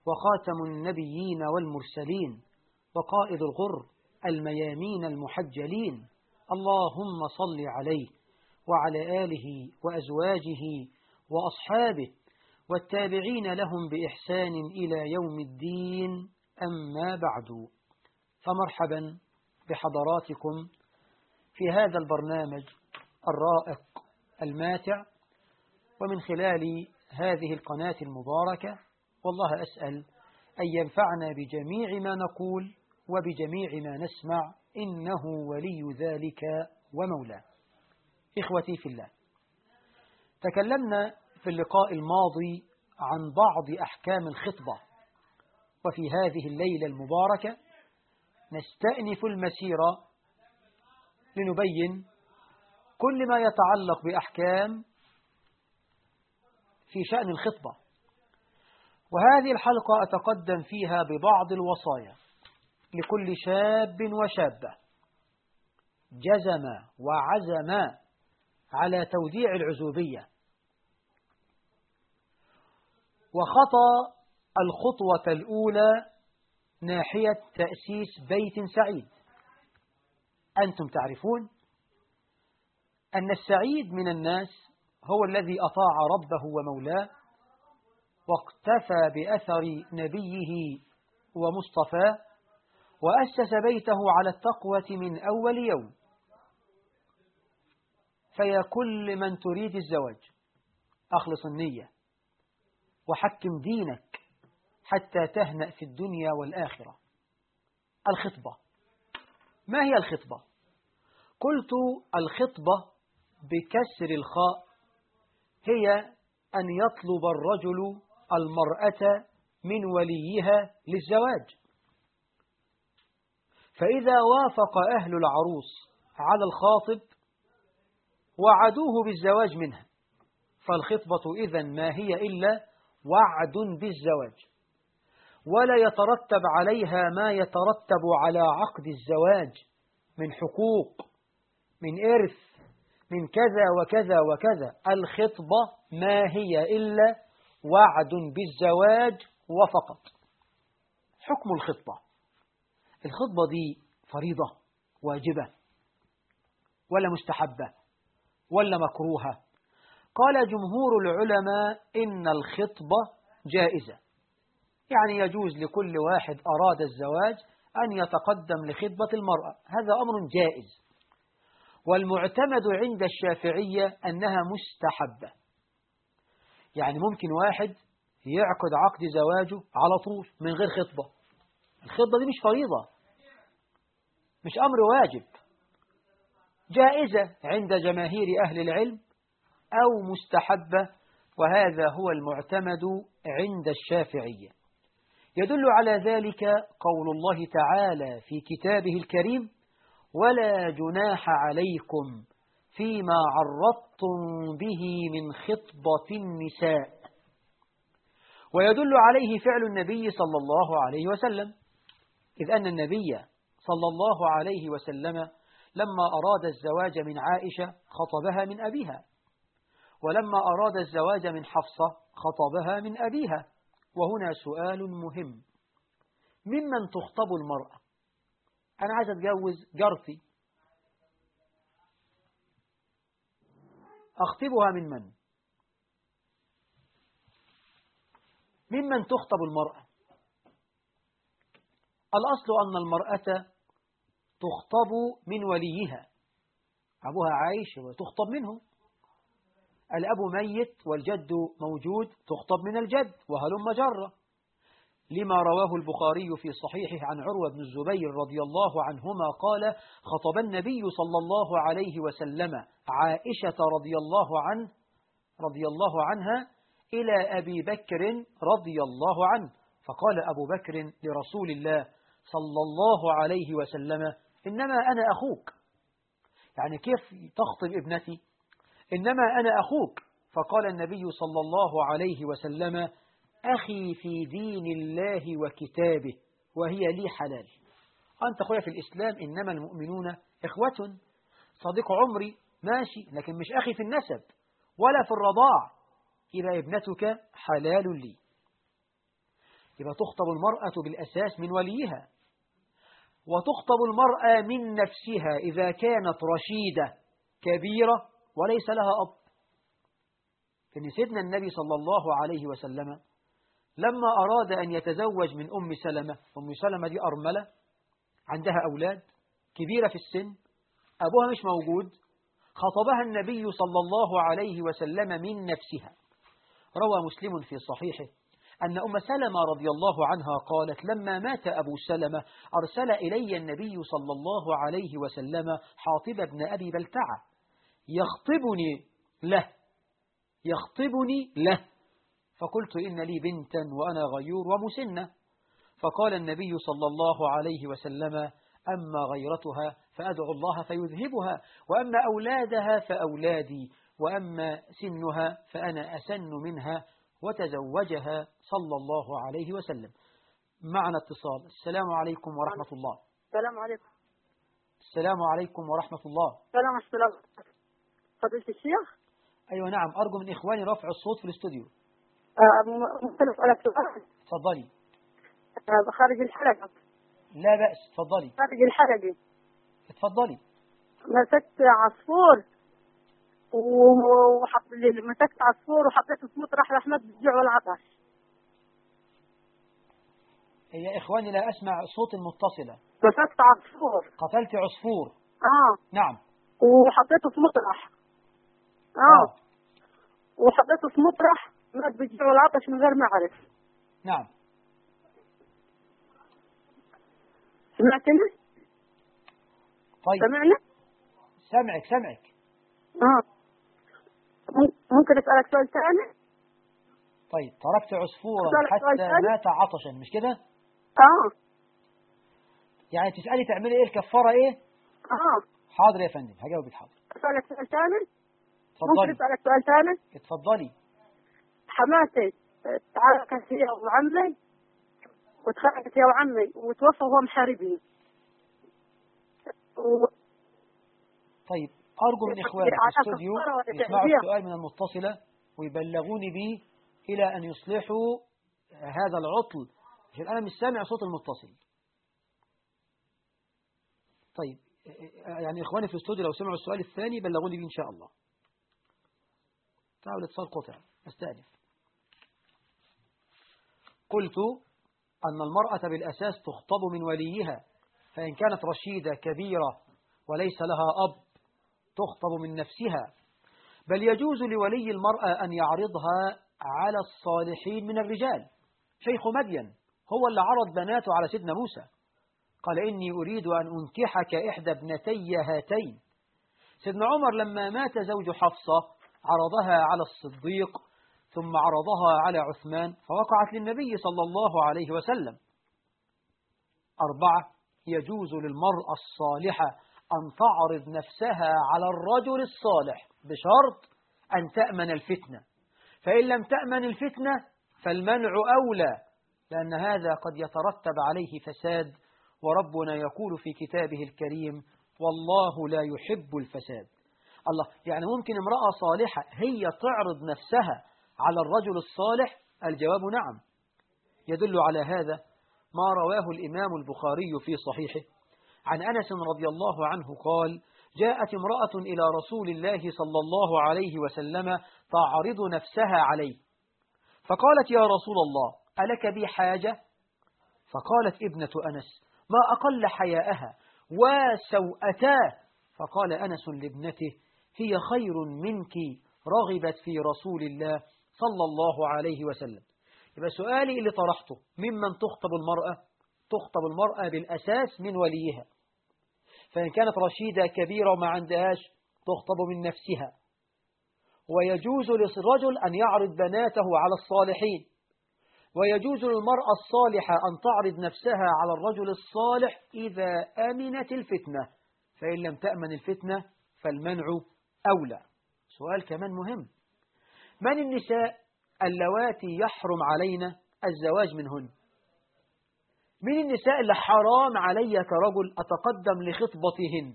وخاتم النبيين والمرسلين وقائد الغر الميامين المحجلين اللهم صل عليه وعلى آله وأزواجه وأصحابه والتابعين لهم بإحسان إلى يوم الدين أما بعد فمرحبا بحضراتكم في هذا البرنامج الرائق الماتع ومن خلال هذه القناة المباركة والله أسأل أن ينفعنا بجميع ما نقول وبجميع ما نسمع إنه ولي ذلك ومولاه إخوتي في الله تكلمنا في اللقاء الماضي عن بعض أحكام الخطبة وفي هذه الليلة المباركة نستأنف المسيرة لنبين كل ما يتعلق بأحكام في شأن الخطبة وهذه الحلقة أتقدم فيها ببعض الوصايا لكل شاب وشابة جزم وعزم على توديع العزوبية وخطى الخطوة الأولى ناحية تأسيس بيت سعيد أنتم تعرفون أن السعيد من الناس هو الذي أطاع ربه ومولاه واقتفى بأثر نبيه ومصطفاه وأسس بيته على التقوى من أول يوم فيا كل من تريد الزواج أخلص النية وحكم دينك حتى تهنأ في الدنيا والآخرة الخطبة ما هي الخطبة؟ قلت الخطبة بكسر الخاء هي أن يطلب الرجل المرأة من وليها للزواج فإذا وافق أهل العروس على الخاطب وعدوه بالزواج منها فالخطبة إذا ما هي إلا وعد بالزواج ولا يترتب عليها ما يترتب على عقد الزواج من حقوق من إرث من كذا وكذا وكذا الخطبة ما هي إلا وعد بالزواج وفقط حكم الخطبة الخطبة دي فريضة واجبة ولا مستحبة ولا مكروهة قال جمهور العلماء إن الخطبة جائزة يعني يجوز لكل واحد أراد الزواج أن يتقدم لخطبة المرأة هذا أمر جائز والمعتمد عند الشافعية أنها مستحبة يعني ممكن واحد يعقد عقد زواجه على طول من غير خطبة الخطبة دي مش فريضة مش أمر واجب جائزة عند جماهير أهل العلم أو مستحبة وهذا هو المعتمد عند الشافعية يدل على ذلك قول الله تعالى في كتابه الكريم ولا جناح عليكم فيما عرضتم به من خطبة النساء ويدل عليه فعل النبي صلى الله عليه وسلم إذ أن النبي صلى الله عليه وسلم لما أراد الزواج من عائشة خطبها من أبيها ولما أراد الزواج من حفصة خطبها من أبيها وهنا سؤال مهم ممن تخطب المرأة أنا عايز أتجوز جارتي أخطبها من من ممن تخطب المرأة الأصل أن المرأة تخطب من وليها أبوها عايش وتخطب منه الأب ميت والجد موجود تخطب من الجد وهلم جرة لما رواه البخاري في صحيحه عن عروة بن الزبير رضي الله عنهما قال خطب النبي صلى الله عليه وسلم عائشة رضي الله عنه رضي الله عنها إلى أبي بكر رضي الله عنه فقال أبو بكر لرسول الله صلى الله عليه وسلم إنما أنا أخوك يعني كيف تخطب ابنتي إنما أنا أخوك فقال النبي صلى الله عليه وسلم أخي في دين الله وكتابه وهي لي حلال أنت أخويا في الإسلام إنما المؤمنون إخوة صديق عمري ماشي لكن مش أخي في النسب ولا في الرضاع إذا ابنتك حلال لي يبقى تخطب المرأة بالأساس من وليها وتخطب المرأة من نفسها إذا كانت رشيدة كبيرة وليس لها أب كان سيدنا النبي صلى الله عليه وسلم لما أراد أن يتزوج من أم سلمة أم سلمة دي أرملة عندها أولاد كبيرة في السن أبوها مش موجود خطبها النبي صلى الله عليه وسلم من نفسها روى مسلم في صحيحه أن أم سلمة رضي الله عنها قالت لما مات أبو سلمة أرسل إلي النبي صلى الله عليه وسلم حاطب بن أبي بلتعة يخطبني له يخطبني له فقلت إن لي بنتا وأنا غيور ومسنة فقال النبي صلى الله عليه وسلم أما غيرتها فأدعو الله فيذهبها وأما أولادها فأولادي وأما سنها فأنا أسن منها وتزوجها صلى الله عليه وسلم معنا اتصال السلام عليكم ورحمة الله السلام عليكم السلام عليكم ورحمة الله السلام عليكم فضيلة الشيخ أيوة نعم أرجو من إخواني رفع الصوت في الاستوديو آه، م- ممكن أسألك سؤال تفضلي آه، خارج الحلقة لا بأس تفضلي خارج الحلقة تفضلي مسكت عصفور و- وحط مسكت عصفور وحطيته في مطرح رحمة بالجوع والعطش يا إخواني لا أسمع صوت المتصلة مسكت عصفور قتلت عصفور اه نعم وحطيته في مطرح اه وحطيته في مطرح مات بالجوع والعطش من غير ما اعرف نعم سمعتني؟ طيب سمعنا؟ سمعك سمعك اه مم- ممكن اسألك سؤال ثاني؟ طيب تركت عصفورا أسألك سؤال حتى ثاني؟ مات عطشا مش كده اه يعني تسألي تعملي ايه الكفارة ايه اه حاضر يا فندم هجاوبك حاضر اسألك سؤال ثاني؟ ممكن اتفضلي اسألك سؤال ثاني؟ اتفضلي حماتي تعاركت هي وعمي وتخانقت هي وعمي وتوفى وهو محاربين و... طيب أرجو من إخواني في على الاستوديو كفارة ولا يسمعوا تعزية؟ السؤال من المتصلة ويبلغوني به إلى أن يصلحوا هذا العطل عشان أنا مش سامع صوت المتصل طيب يعني إخواني في الاستوديو لو سمعوا السؤال الثاني بلغوني به إن شاء الله تعالوا الاتصال قطع استأنف قلت أن المرأة بالأساس تخطب من وليها فإن كانت رشيدة كبيرة وليس لها أب تخطب من نفسها بل يجوز لولي المرأة أن يعرضها على الصالحين من الرجال شيخ مدين هو اللي عرض بناته على سيدنا موسى قال إني أريد أن أنكحك إحدى ابنتي هاتين سيدنا عمر لما مات زوج حفصة عرضها على الصديق ثم عرضها على عثمان فوقعت للنبي صلى الله عليه وسلم أربعة يجوز للمرأة الصالحة أن تعرض نفسها على الرجل الصالح بشرط أن تأمن الفتنة فإن لم تأمن الفتنة فالمنع أولى لأن هذا قد يترتب عليه فساد وربنا يقول في كتابه الكريم والله لا يحب الفساد الله يعني ممكن امرأة صالحة هي تعرض نفسها على الرجل الصالح الجواب نعم يدل على هذا ما رواه الإمام البخاري في صحيحه عن أنس رضي الله عنه قال جاءت امرأة إلى رسول الله صلى الله عليه وسلم تعرض نفسها عليه فقالت يا رسول الله ألك بي حاجة فقالت ابنة أنس ما أقل حياءها وسوءتاه فقال أنس لابنته هي خير منك رغبت في رسول الله صلى الله عليه وسلم يبقى سؤالي اللي طرحته ممن تخطب المرأة تخطب المرأة بالأساس من وليها فإن كانت رشيدة كبيرة وما عندهاش تخطب من نفسها ويجوز للرجل أن يعرض بناته على الصالحين ويجوز للمرأة الصالحة أن تعرض نفسها على الرجل الصالح إذا أمنت الفتنة فإن لم تأمن الفتنة فالمنع أولى سؤال كمان مهم من النساء اللواتي يحرم علينا الزواج منهن من النساء اللي حرام علي كرجل أتقدم لخطبتهن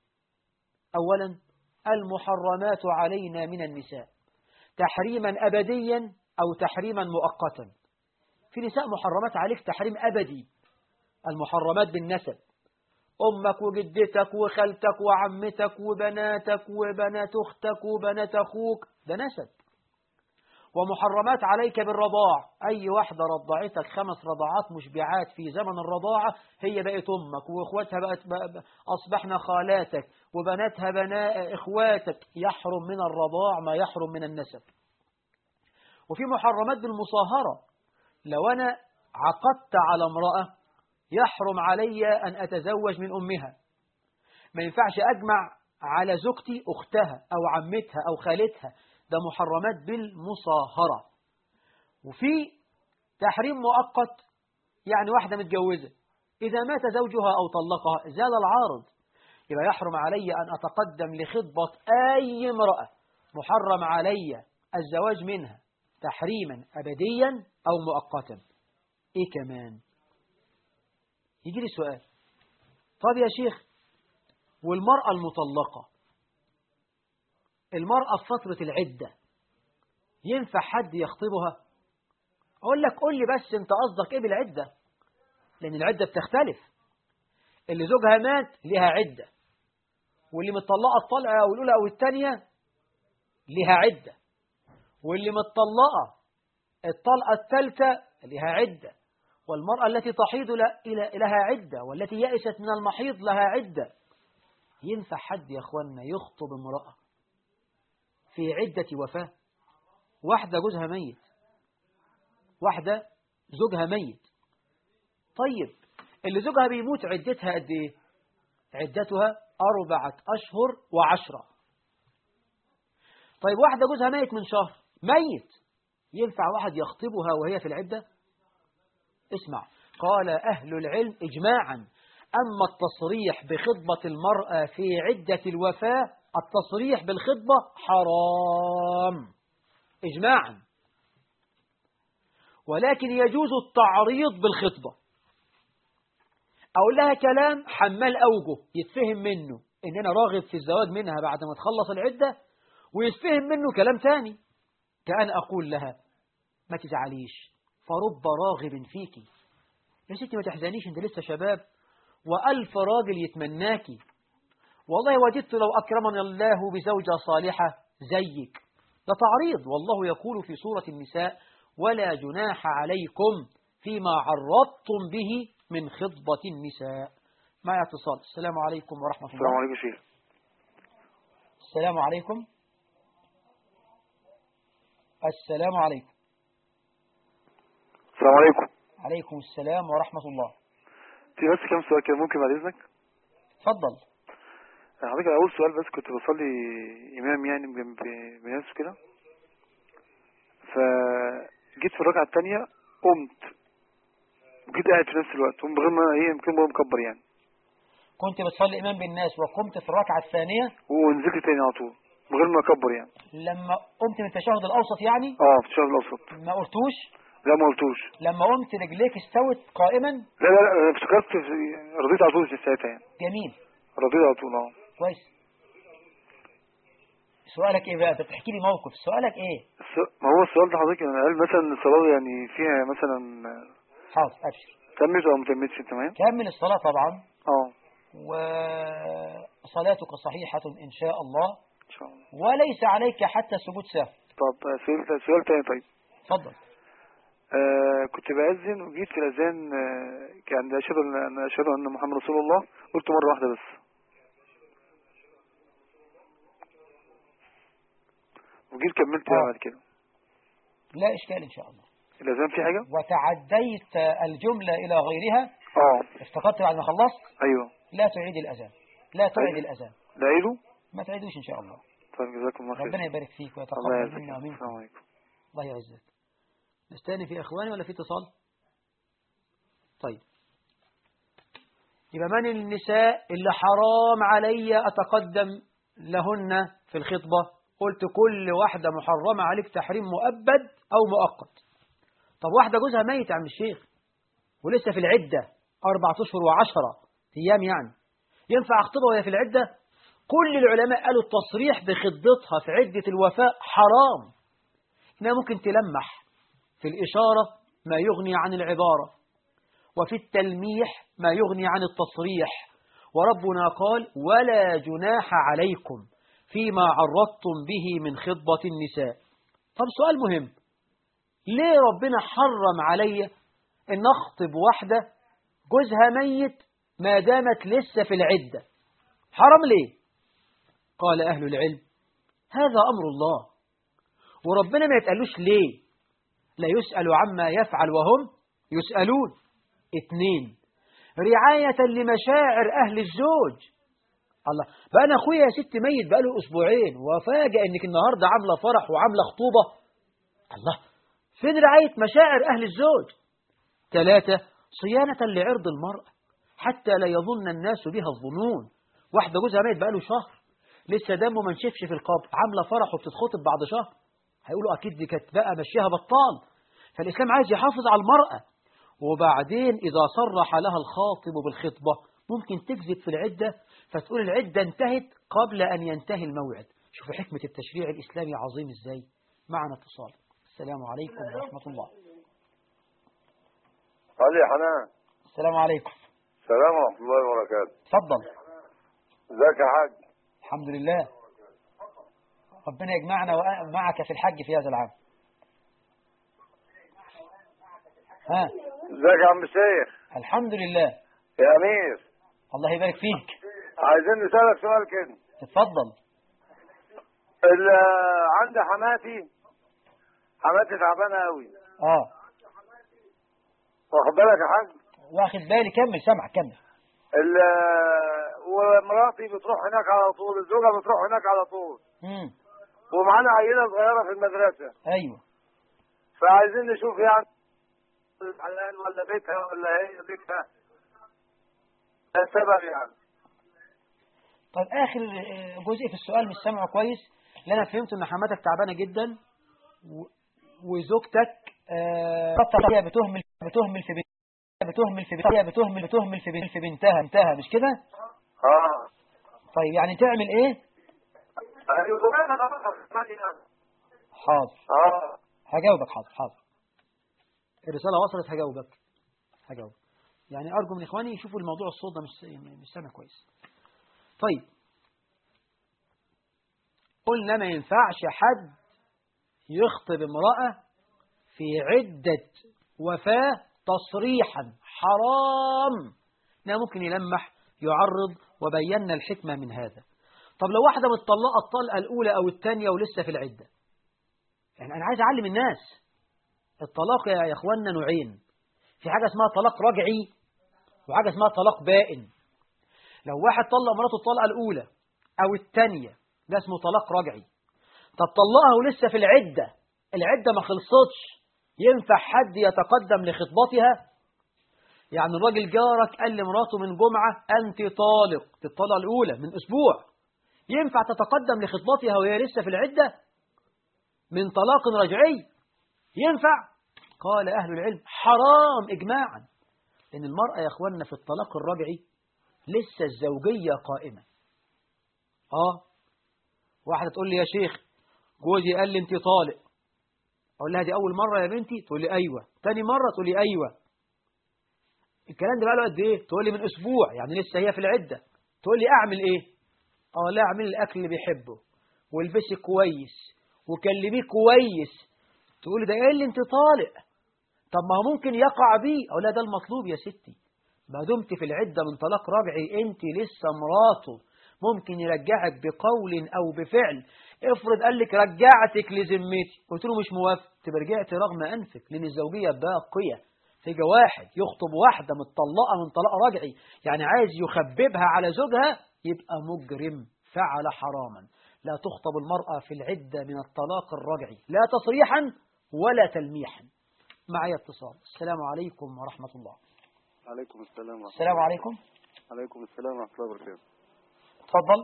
أولا المحرمات علينا من النساء تحريما أبديا أو تحريما مؤقتا في نساء محرمات عليك تحريم أبدي المحرمات بالنسب أمك وجدتك وخالتك وعمتك وبناتك وبنات أختك وبنات أخوك ده نسب ومحرمات عليك بالرضاع أي واحدة رضعتك خمس رضعات مشبعات في زمن الرضاعة هي بقت أمك وإخواتها بقت بقى أصبحنا خالاتك وبناتها بناء إخواتك يحرم من الرضاع ما يحرم من النسب وفي محرمات بالمصاهرة لو أنا عقدت على امرأة يحرم علي أن أتزوج من أمها ما ينفعش أجمع على زوجتي أختها أو عمتها أو خالتها ده محرمات بالمصاهرة وفي تحريم مؤقت يعني واحدة متجوزة إذا مات زوجها أو طلقها زال العارض يبقى يحرم علي أن أتقدم لخطبة أي امرأة محرم علي الزواج منها تحريما أبديا أو مؤقتا إيه كمان يجي لي سؤال طب يا شيخ والمرأة المطلقة المرأة في فترة العدة ينفع حد يخطبها أقول لك قول لي بس أنت قصدك إيه بالعدة لأن العدة بتختلف اللي زوجها مات لها عدة واللي متطلقة الطلقة أو الأولى أو الثانية لها عدة واللي متطلقة الطلقة الثالثة لها عدة والمرأة التي تحيض لها عدة والتي يأست من المحيض لها عدة ينفع حد يا أخوانا يخطب امرأة في عدة وفاة واحدة جوزها ميت واحدة زوجها ميت طيب اللي زوجها بيموت عدتها قد ايه عدتها أربعة أشهر وعشرة طيب واحدة جوزها ميت من شهر ميت ينفع واحد يخطبها وهي في العدة اسمع قال أهل العلم إجماعا أما التصريح بخطبة المرأة في عدة الوفاة التصريح بالخطبة حرام إجماعا ولكن يجوز التعريض بالخطبة أقول لها كلام حمال أوجه يتفهم منه إن أنا راغب في الزواج منها بعد ما تخلص العدة ويتفهم منه كلام تاني كأن أقول لها ما تزعليش فرب راغب فيك يا ستي ما تحزنيش انت لسه شباب وألف راجل يتمناكي والله وددت لو أكرمني الله بزوجة صالحة زيك ده تعريض والله يقول في سورة النساء ولا جناح عليكم فيما عرضتم به من خطبة النساء مع اتصال السلام عليكم ورحمة الله السلام عليكم شيخ السلام عليكم السلام عليكم السلام عليكم عليكم السلام ورحمة الله في بس كام سؤال كده ممكن بعد إذنك تفضل حضرتك أول سؤال بس كنت بصلي إمام يعني جنب ناس كده فجيت في الركعة التانية قمت وجيت قاعد في نفس الوقت ومن غير ما إيه يمكن ما مكبر يعني كنت بتصلي إمام بالناس وقمت في الركعة الثانية ونزلت تاني على طول من غير ما أكبر يعني لما قمت من التشهد الأوسط يعني اه في الشهر الأوسط ما قلتوش لا ما قلتوش لما قمت رجليك استوت قائما لا لا لا أنا افتكرت في- رضيت على طول في ساعتها يعني جميل رضيت على طول اه كويس سؤالك ايه بقى انت بتحكي لي موقف سؤالك ايه الس- ما هو السؤال ده حضرتك يعني قال مثلا الصلاة يعني فيها مثلا حاضر ابشر تمت أو ما تمتش تمام كمل الصلاة طبعا اه وصلاتك صحيحة إن شاء الله إن شاء الله وليس عليك حتى سجود سهو طب سؤال سؤال تاني طيب اتفضل آه كنت بأذن وجيت في الأذان آه كان أشهد أن أن أشهد أن محمد رسول الله قلت مرة واحدة بس وجيت كملت آه. بعد كده لا إشكال إن شاء الله الأذان في حاجة؟ وتعديت الجملة إلى غيرها اه افتقدت بعد ما خلصت أيوه لا تعيد الأذان لا تعيد أيوه. الأذان ده عيده؟ ما تعيدوش إن شاء الله طيب جزاكم الله خير ربنا يبارك فيك الله ويتقبل يعزك منا ومنكم السلام عليكم الله يعزك نستاني في إخواني ولا في اتصال طيب يبقى من النساء اللي حرام علي أتقدم لهن في الخطبة قلت كل واحدة محرمة عليك تحريم مؤبد أو مؤقت طب واحدة جوزها ميت يا عم الشيخ ولسه في العدة أربعة أشهر وعشرة أيام يعني ينفع أخطبها وهي في العدة كل العلماء قالوا التصريح بخطبتها في عدة الوفاة حرام إنها ممكن تلمح في الإشارة ما يغني عن العبارة وفي التلميح ما يغني عن التصريح وربنا قال ولا جناح عليكم فيما عرضتم به من خطبة النساء طب سؤال مهم ليه ربنا حرم علي ان اخطب واحدة جوزها ميت ما دامت لسه في العدة حرم ليه قال أهل العلم هذا أمر الله وربنا ما يتقالوش ليه لا يسأل عما يفعل وهم يسألون اتنين رعاية لمشاعر أهل الزوج الله بقى أنا أخويا يا ست ميت بقاله أسبوعين وفاجأ إنك النهاردة عاملة فرح وعاملة خطوبة الله فين رعاية مشاعر أهل الزوج ثلاثة صيانة لعرض المرأة حتى لا يظن الناس بها الظنون واحدة جوزها ميت بقاله شهر لسه دمه ما نشفش في القبر عاملة فرح وبتتخطب بعد شهر هيقولوا أكيد دي كانت بقى مشيها بطال فالإسلام عايز يحافظ على المرأة وبعدين إذا صرح لها الخاطب بالخطبة ممكن تكذب في العدة فتقول العدة انتهت قبل أن ينتهي الموعد شوفوا حكمة التشريع الإسلامي عظيم إزاي معنا اتصال السلام عليكم ورحمة الله قال يا حنان السلام عليكم السلام ورحمة الله وبركاته تفضل ازيك يا حاج الحمد لله ربنا يجمعنا معك في الحج في هذا العام ها ازيك يا عم الشيخ الحمد لله يا امير الله يبارك فيك عايزين نسألك سؤال كده اتفضل ال- عندي حماتي حماتي تعبانة قوي اه واخد بالك يا حاج واخد بالي كمل سامع كمل ال- ومراتي بتروح هناك على طول الزوجة بتروح هناك على طول امم ومعانا عيلة صغيرة في المدرسة ايوه فعايزين نشوف يعني الحلال ولا بيتها ولا هي بيتها ده السبب يعني طيب اخر آه، جزء في السؤال مش سامعه كويس اللي انا فهمته ان حماتك تعبانه جدا و... وزوجتك آه... هي بتهمل بتهمل في بنتها بتهمل في بنتها بتهمل بتهمل في بنت- في بنتها بنتها مش كده اه طيب يعني تعمل ايه ايوه انا بفكر حاضر اه هجاوبك حاضر حاضر الرسالة وصلت هجاوبك هجاوب يعني أرجو من إخواني يشوفوا الموضوع الصوت ده مش مش سامع كويس طيب قلنا ما ينفعش حد يخطب امرأة في عدة وفاة تصريحا حرام إنها ممكن يلمح يعرض وبينا الحكمة من هذا طب لو واحدة متطلقة الطلقة الأولى أو الثانية ولسه في العدة يعني أنا عايز أعلم الناس الطلاق يا إخواننا نوعين في حاجة اسمها طلاق رجعي وحاجة اسمها طلاق بائن لو واحد طلق مراته الطلقة الأولى أو الثانية ده اسمه طلاق رجعي طب طلقها ولسه في العدة العدة ما خلصتش ينفع حد يتقدم لخطبتها يعني الراجل جارك قال لمراته من جمعة أنت طالق في الطلقة الأولى من أسبوع ينفع تتقدم لخطبتها وهي لسه في العدة من طلاق رجعي ينفع قال أهل العلم حرام إجماعا لأن المرأة يا أخواننا في الطلاق الرجعي لسه الزوجية قائمة آه واحدة تقول لي يا شيخ جوزي قال لي أنت طالق أقول لها دي أول مرة يا بنتي تقول لي أيوة تاني مرة تقول لي أيوة الكلام ده بقى له قد إيه تقول لي من أسبوع يعني لسه هي في العدة تقول لي أعمل إيه أه لا أعمل الأكل اللي بيحبه والبسي كويس وكلميه كويس تقول لي ده ايه اللي انت طالق طب ما هو ممكن يقع بيه او لا ده المطلوب يا ستي ما دمت في العدة من طلاق رجعي انت لسه مراته ممكن يرجعك بقول او بفعل افرض قال لك رجعتك لذمتي قلت له مش موافق تبقى رجعت رغم انفك لان الزوجية باقية تيجي واحد يخطب واحدة متطلقة من طلاق رجعي يعني عايز يخببها على زوجها يبقى مجرم فعل حراما لا تخطب المرأة في العدة من الطلاق الرجعي لا تصريحا ولا تلميحا معي اتصال السلام عليكم ورحمة الله عليكم السلام ورحمة السلام عليكم عليكم السلام ورحمة الله وبركاته تفضل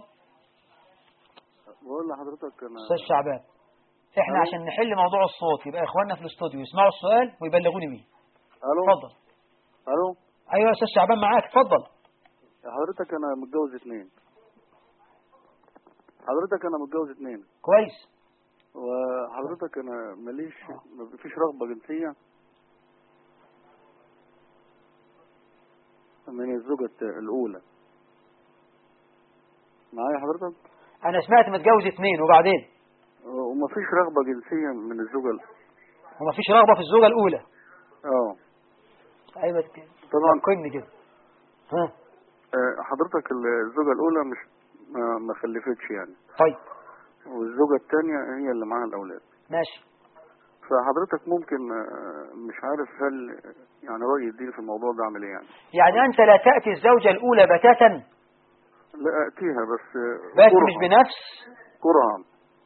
بقول لحضرتك أنا أستاذ شعبان احنا ألو. عشان نحل موضوع الصوت يبقى اخواننا في الاستوديو يسمعوا السؤال ويبلغوني بيه ألو اتفضل ألو ايوه يا استاذ شعبان معاك اتفضل حضرتك أنا متجوز اتنين حضرتك أنا متجوز اتنين كويس وحضرتك أنا ماليش ما فيش رغبة جنسية من الزوجة الت- الأولى معايا حضرتك أنا سمعت متجوز اتنين وبعدين ومفيش رغبة جنسية من الزوجة ال- وما فيش رغبة في الزوجة الأولى اه أيوة طبعا كن كده ها آه، حضرتك الزوجة الأولى مش ما, ما خلفتش يعني طيب والزوجة الثانية هي اللي معاها الأولاد ماشي فحضرتك ممكن آه، مش عارف هل يعني رأي الدين في الموضوع ده عامل ايه يعني يعني أنت لا تأتي الزوجة الأولى بتاتا لا أتيها بس آه، بس كرها. مش بنفس كرها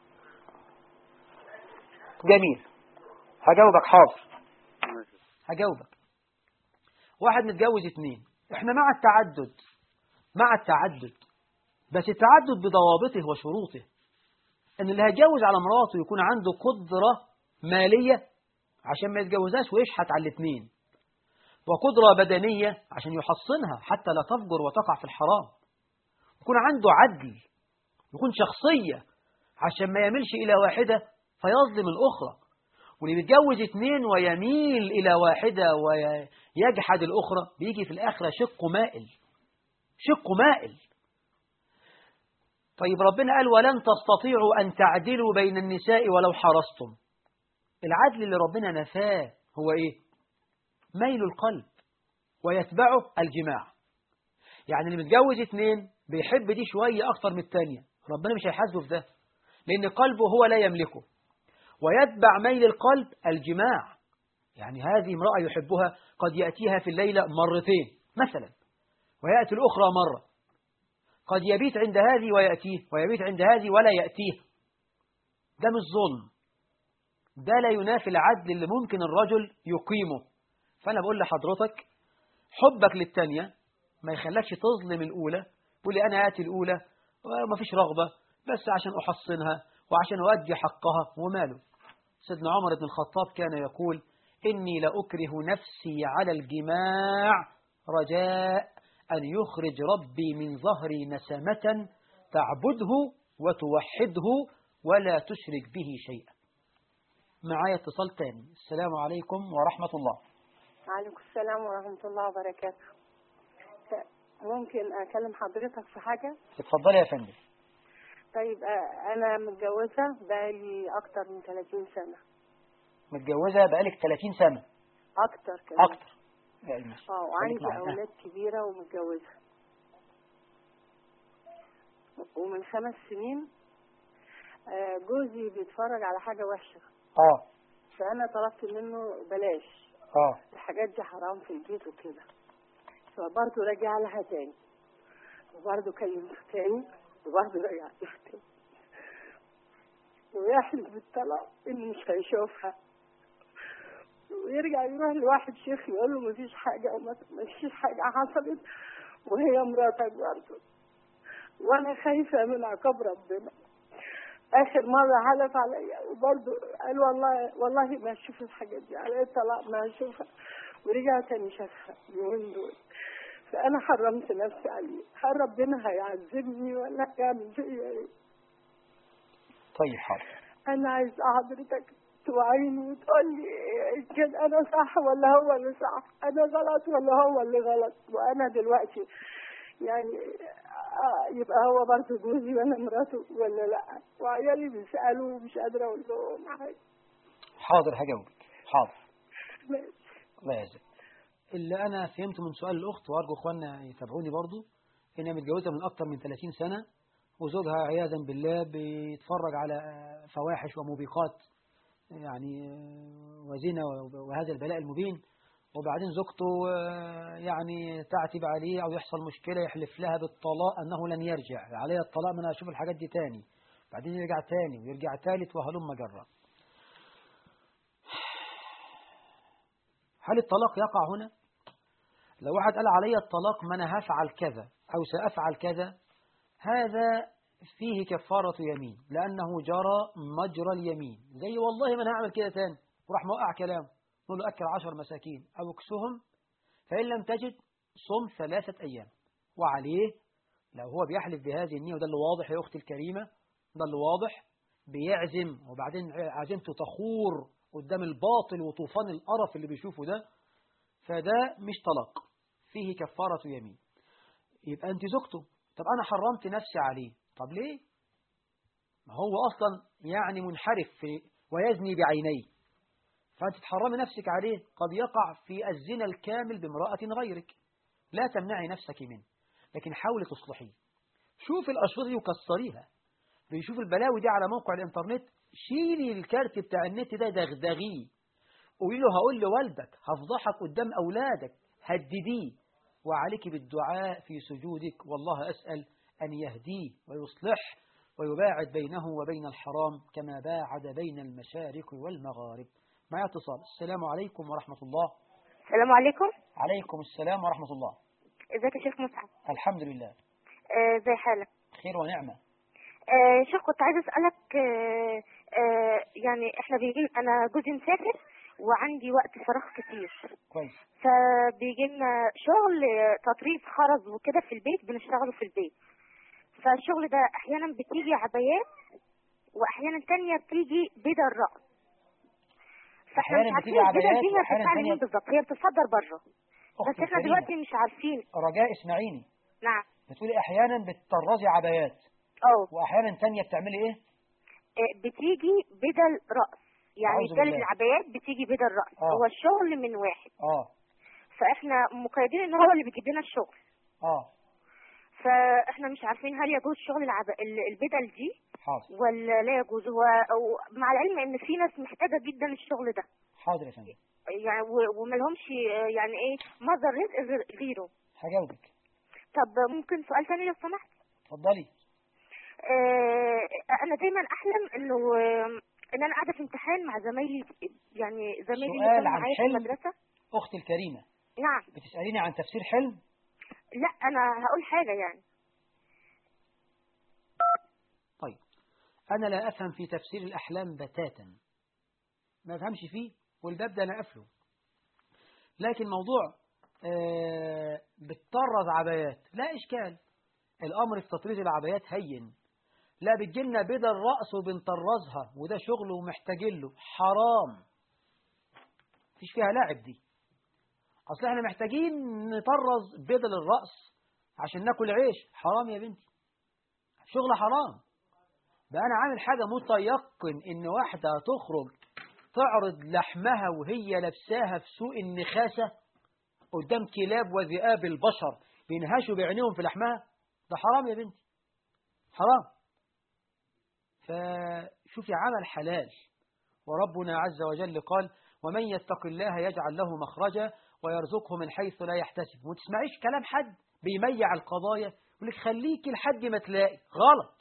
جميل هجاوبك حاضر ماشي. هجاوبك واحد متجوز اتنين احنا مع التعدد مع التعدد بس التعدد بضوابطه وشروطه ان اللي هيتجوز على مراته يكون عنده قدرة مالية عشان ما يتجوزهاش ويشحت على الاتنين وقدرة بدنية عشان يحصنها حتى لا تفجر وتقع في الحرام يكون عنده عدل يكون شخصية عشان ما يميلش إلى واحدة فيظلم الأخرى واللي بيتجوز اتنين ويميل إلى واحدة ويجحد الأخرى بيجي في الآخرة شق مائل شق مائل طيب ربنا قال ولن تستطيعوا أن تعدلوا بين النساء ولو حرصتم العدل اللي ربنا نفاه هو إيه ميل القلب ويتبعه الجماع يعني اللي متجوز اتنين بيحب دي شوية أكتر من التانية ربنا مش هيحاسبه في ده لأن قلبه هو لا يملكه ويتبع ميل القلب الجماع يعني هذه امرأة يحبها قد يأتيها في الليلة مرتين مثلا ويأتي الأخرى مرة قد يبيت عند هذه ويأتيه ويبيت عند هذه ولا يأتيه ده مش ظلم ده لا ينافي العدل اللي ممكن الرجل يقيمه فأنا بقول لحضرتك حبك للتانية ما يخلكش تظلم الأولى تقول لي أنا آتي الأولى وما فيش رغبة بس عشان أحصنها وعشان أؤدي حقها وماله سيدنا عمر بن الخطاب كان يقول إني لأكره نفسي على الجماع رجاء أن يخرج ربي من ظهري نسمة تعبده وتوحده ولا تشرك به شيئا معايا اتصال تاني السلام عليكم ورحمة الله وعليكم السلام ورحمة الله وبركاته ممكن أكلم حضرتك في حاجة؟ اتفضلي يا فندم طيب آه، أنا متجوزة بقالي أكتر من 30 سنة متجوزة بقالك 30 سنة أكتر كمان أكتر يعني ماشي. اه خليك وعندي معايا. أولاد كبيرة ومتجوزة ومن خمس سنين آه، جوزي بيتفرج على حاجة وحشة اه فأنا طلبت منه بلاش اه الحاجات دي حرام في البيت وكده فبرضه رجع لها تاني وبرضه كلمته تاني وبرضه رجع لها تاني ويحلف بالطلاق إنه مش هيشوفها ويرجع يروح لواحد شيخ يقول له مفيش حاجة وما مفيش حاجة حصلت وهي مراتك برضه وأنا خايفة من عقاب ربنا آخر مرة حلف عليا وبرضه قال والله والله ما أشوف الحاجات دي على الطلاق ما أشوفها ورجع تاني شافها اليومين دول فأنا حرمت نفسي عليه هل ربنا هيعذبني ولا هيعمل فيا إيه؟ طيب حاضر أنا عايز حضرتك توعيني وتقول لي إن كان أنا صح ولا هو اللي صح أنا غلط ولا هو اللي غلط وأنا دلوقتي يعني آه، يبقى هو برضه جوزي وأنا مراته ولا لأ وعيالي بيسألوا ومش قادرة أقول لهم حاجة حاضر هجاوبك حاضر ماشي. الله يجزاك اللي أنا فهمته من سؤال الأخت وأرجو إخواننا يتابعوني برضو إنها متجوزة من أكتر من 30 سنة وزوجها عياذا بالله بيتفرج على فواحش وموبقات يعني وزنا وهذا البلاء المبين وبعدين زوجته آه، يعني تعتب عليه أو يحصل مشكلة يحلف لها بالطلاق أنه لن يرجع علي الطلاق من أشوف الحاجات دي تاني بعدين يرجع تاني ويرجع تالت وهلم جرا هل الطلاق يقع هنا؟ لو واحد قال علي الطلاق ما أنا هفعل كذا أو سأفعل كذا هذا فيه كفارة يمين لأنه جرى مجرى اليمين زي والله ما أنا هعمل كده تاني وراح موقع كلامه نقول له أكل عشر مساكين أو اكسهم فإن لم تجد صم ثلاثة أيام وعليه لو هو بيحلف بهذه النية وده اللي واضح يا أختي الكريمة ده اللي واضح بيعزم وبعدين عزمته تخور قدام الباطل وطوفان القرف اللي بيشوفه ده فده مش طلاق فيه كفارة يمين يبقى أنت زوجته طب أنا حرمت نفسي عليه طب ليه ما هو أصلا يعني منحرف في ويزني بعينيه فأنت تحرمي نفسك عليه قد يقع في الزنا الكامل بامرأة غيرك لا تمنعي نفسك منه لكن حاولي تصلحيه شوف الأشرطة دي وكسريها بيشوف البلاوي دي على موقع الإنترنت شيلي الكارت بتاع النت ده دغدغيه قولي له هقول لوالدك هفضحك قدام أولادك هدديه وعليك بالدعاء في سجودك والله أسأل أن يهديه ويصلح ويباعد بينه وبين الحرام كما باعد بين المشارق والمغارب معي اتصال السلام عليكم ورحمة الله السلام عليكم عليكم السلام ورحمة الله ازيك يا شيخ مصعب الحمد لله آه، زي حالك خير ونعمة آه، شيخ كنت عايزه اسالك آه، آه، يعني احنا بيجي انا جوزي مسافر وعندي وقت فراغ كتير كويس فبيجي لنا شغل آه، تطريز خرز وكده في البيت بنشتغله في البيت فالشغل ده احيانا بتيجي عبايات واحيانا تانية بتيجي بدل رأس فاحنا أحياناً مش بتيجي عارفين البدل عبايات دي هي وأحياناً بتدفع تانية- لمين بالظبط هي بتصدر بره أختي بس احنا الكريمة، دلوقتي مش عارفين رجاء اسمعيني نعم بتقولي أحيانا بتطرزي عبايات اه وأحيانا تانية بتعملي إيه آه، بتيجي بدل رأس يعني أعوذ بدل بالله. العبايات بتيجي بدل رأس آه. هو الشغل من واحد آه فاحنا مقيدين ان هو اللي بيجيب لنا الشغل آه فاحنا مش عارفين هل يجوز شغل العب... ال- البدل دي حاضر ولا لا يجوز هو أو مع العلم ان في ناس محتاجه جدا الشغل ده حاضر يا فندم يعني و- وملهمش آه، يعني ايه مصدر رزق غير- غيره هجاوبك طب ممكن سؤال تاني لو سمحت اتفضلي آه، انا دايما احلم انه آه، ان انا قاعده في امتحان مع زمايلي يعني زمايلي اللي سؤال كانوا عن معايا في حلم؟ المدرسه أختي الكريمة نعم بتسأليني عن تفسير حلم لا انا هقول حاجه يعني طيب أنا لا أفهم في تفسير الأحلام بتاتا ما أفهمش فيه والباب ده أنا قافله لكن موضوع آه بتطرز عبايات لا إشكال الأمر في تطريز العبايات هين لا بتجيلنا بدل رأس وبنطرزها وده شغل ومحتاجين له حرام مفيش فيها لاعب دي أصل احنا محتاجين نطرز بدل الرأس عشان ناكل عيش حرام يا بنتي شغل حرام بقى أنا عامل حاجة متيقن إن واحدة تخرج تعرض لحمها وهي لابساها في سوق النخاسة قدام كلاب وذئاب البشر بينهشوا بعينيهم في لحمها ده حرام يا بنتي حرام فشوفي عمل حلال وربنا عز وجل قال ومن يتق الله يجعل له مخرجا ويرزقه من حيث لا يحتسب وما تسمعيش كلام حد بيميع القضايا يقول لك خليكي لحد ما تلاقي غلط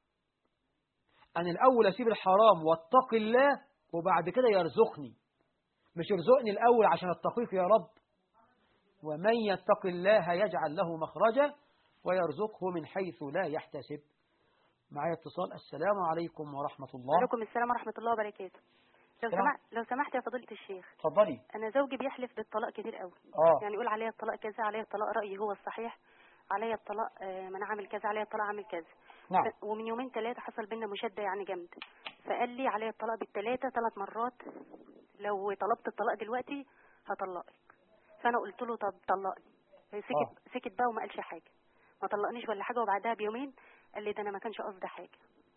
أنا الأول أسيب الحرام واتقي الله وبعد كده يرزقني مش يرزقني الأول عشان اتقيك يا رب ومن يتق الله يجعل له مخرجا ويرزقه من حيث لا يحتسب معايا اتصال السلام عليكم ورحمة الله وعليكم السلام ورحمة الله وبركاته لو سلام. سمحت لو سمحت يا فضيلة الشيخ اتفضلي أنا زوجي بيحلف بالطلاق كتير قوي اه يعني يقول عليا الطلاق كذا عليا الطلاق رأيي هو الصحيح عليا الطلاق آه، ما أنا عامل كذا عليا الطلاق عامل كذا نعم ف- ومن يومين ثلاثة حصل بينا مشادة يعني جامدة فقال لي عليا الطلاق بالثلاثة ثلاث مرات لو طلبت الطلاق دلوقتي هطلقك فأنا قلت له طب طلقني سكت آه. سكت بقى وما قالش حاجة ما طلقنيش ولا حاجة وبعدها بيومين قال لي ده أنا ما كانش قصدي حاجة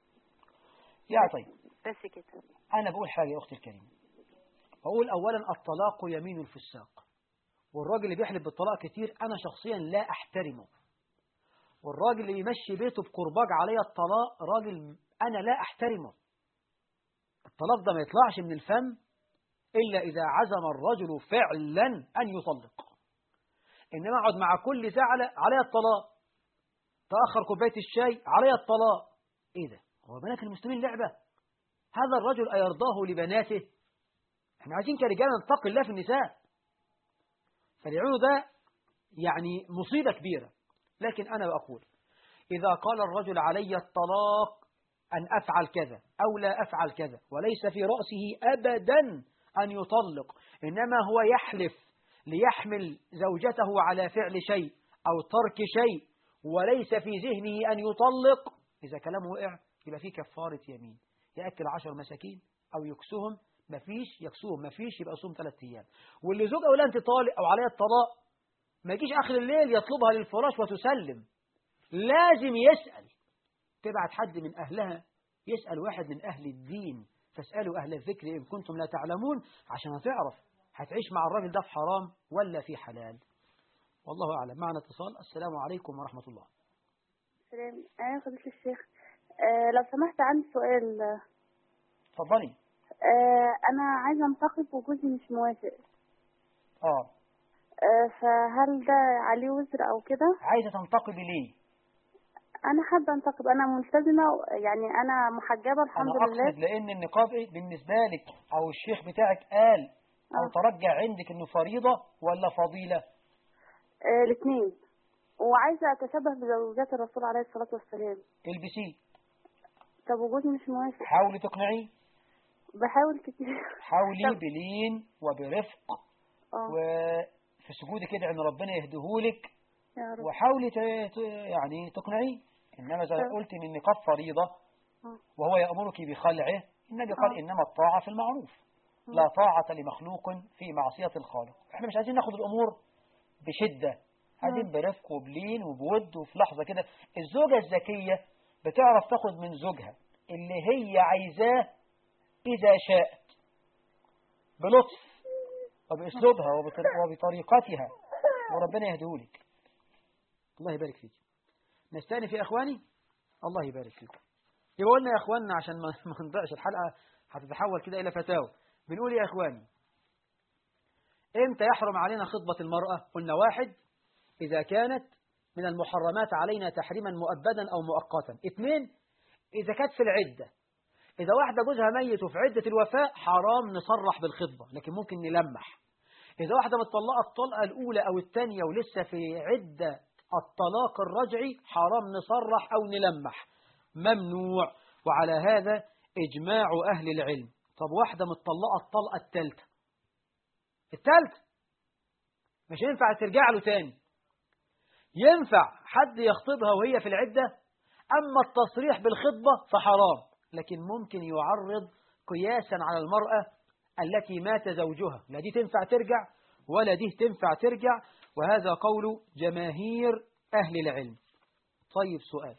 يا طيب بس كده أنا بقول حاجة يا أختي الكريمة بقول أولا الطلاق يمين الفساق والراجل اللي بيحلف بالطلاق كتير أنا شخصيا لا أحترمه والراجل اللي يمشي بيته بكرباج عليا الطلاق راجل أنا لا أحترمه الطلاق ده ما يطلعش من الفم إلا إذا عزم الرجل فعلا أن يطلق إنما أقعد مع كل زعلة عليا الطلاق تأخر كوباية الشاي عليا الطلاق إيه ده هو بنات المسلمين لعبة هذا الرجل أيرضاه لبناته احنا عايزين كرجال نتقي الله في النساء فالعيون ده يعني مصيبة كبيرة لكن أنا بقول إذا قال الرجل علي الطلاق أن أفعل كذا أو لا أفعل كذا وليس في رأسه أبدا أن يطلق إنما هو يحلف ليحمل زوجته على فعل شيء أو ترك شيء وليس في ذهنه أن يطلق إذا كلامه وقع يبقى فيه كفارة يمين يأكل عشر مساكين أو يكسوهم مفيش يكسوهم مفيش يبقى صوم ثلاثة أيام واللي زوجها يقول لها أنت طالق أو عليها الطلاق ما يجيش آخر الليل يطلبها للفراش وتسلم لازم يسأل تبعت حد من أهلها يسأل واحد من أهل الدين فاسألوا أهل الذكر إن كنتم لا تعلمون عشان هتعرف هتعيش مع الراجل ده في حرام ولا في حلال والله أعلم معنا اتصال السلام عليكم ورحمة الله سلام أنا فضيلة الشيخ آه لو سمحت عندي سؤال اتفضلي آه أنا عايزة أنتقد وجوزي مش موافق اه آه فهل ده عليه وزر أو كده؟ عايزة تنتقدي ليه أنا حابة أنتقد أنا ملتزمة يعني أنا محجبة الحمد أنا لله أقصد لأن النقاب إيه بالنسبة لك أو الشيخ بتاعك قال أو آه. ترجع عندك إنه فريضة ولا فضيلة آه الاثنين وعايزة أتشبه بزوجات الرسول عليه الصلاة والسلام البسيه طب وجوزي مش موافق حاولي تقنعيه بحاول كتير حاولي طب- بلين وبرفق اه وفي سجودك كده ان ربنا يهديهولك يا رب وحاولي ت- ت- يعني تقنعيه انما زي ما طب- قلت ان النقاب فريضة آه. وهو يأمرك بخلعه النبي قال آه. انما الطاعة في المعروف لا طاعة لمخلوق في معصية الخالق احنا مش عايزين ناخد الامور بشدة عايزين برفق وبلين وبود وفي لحظة كده الزوجة الذكية بتعرف تاخد من زوجها اللي هي عايزاه إذا شاءت بلطف وبأسلوبها وبطر- وبطريقتها وربنا يهديهولك الله يبارك فيك نستأنف يا إخواني الله يبارك فيكم يبقى قلنا يا إخواننا عشان ما ما نضيعش الحلقة هتتحول كده إلى فتاوى بنقول يا إخواني إمتى يحرم علينا خطبة المرأة قلنا واحد إذا كانت من المحرمات علينا تحريما مؤبدا أو مؤقتا اثنين إذا كانت في العدة إذا واحدة جوزها ميت وفي عدة الوفاء حرام نصرح بالخطبة لكن ممكن نلمح إذا واحدة متطلقة الطلقة الأولى أو الثانية ولسه في عدة الطلاق الرجعي حرام نصرح أو نلمح ممنوع وعلى هذا إجماع أهل العلم طب واحدة متطلقة الطلقة الثالثة الثالثة مش ينفع ترجع له تاني ينفع حد يخطبها وهي في العدة أما التصريح بالخطبة فحرام لكن ممكن يعرض قياسا على المرأة التي مات زوجها لا دي تنفع ترجع ولا دي تنفع ترجع وهذا قول جماهير أهل العلم طيب سؤال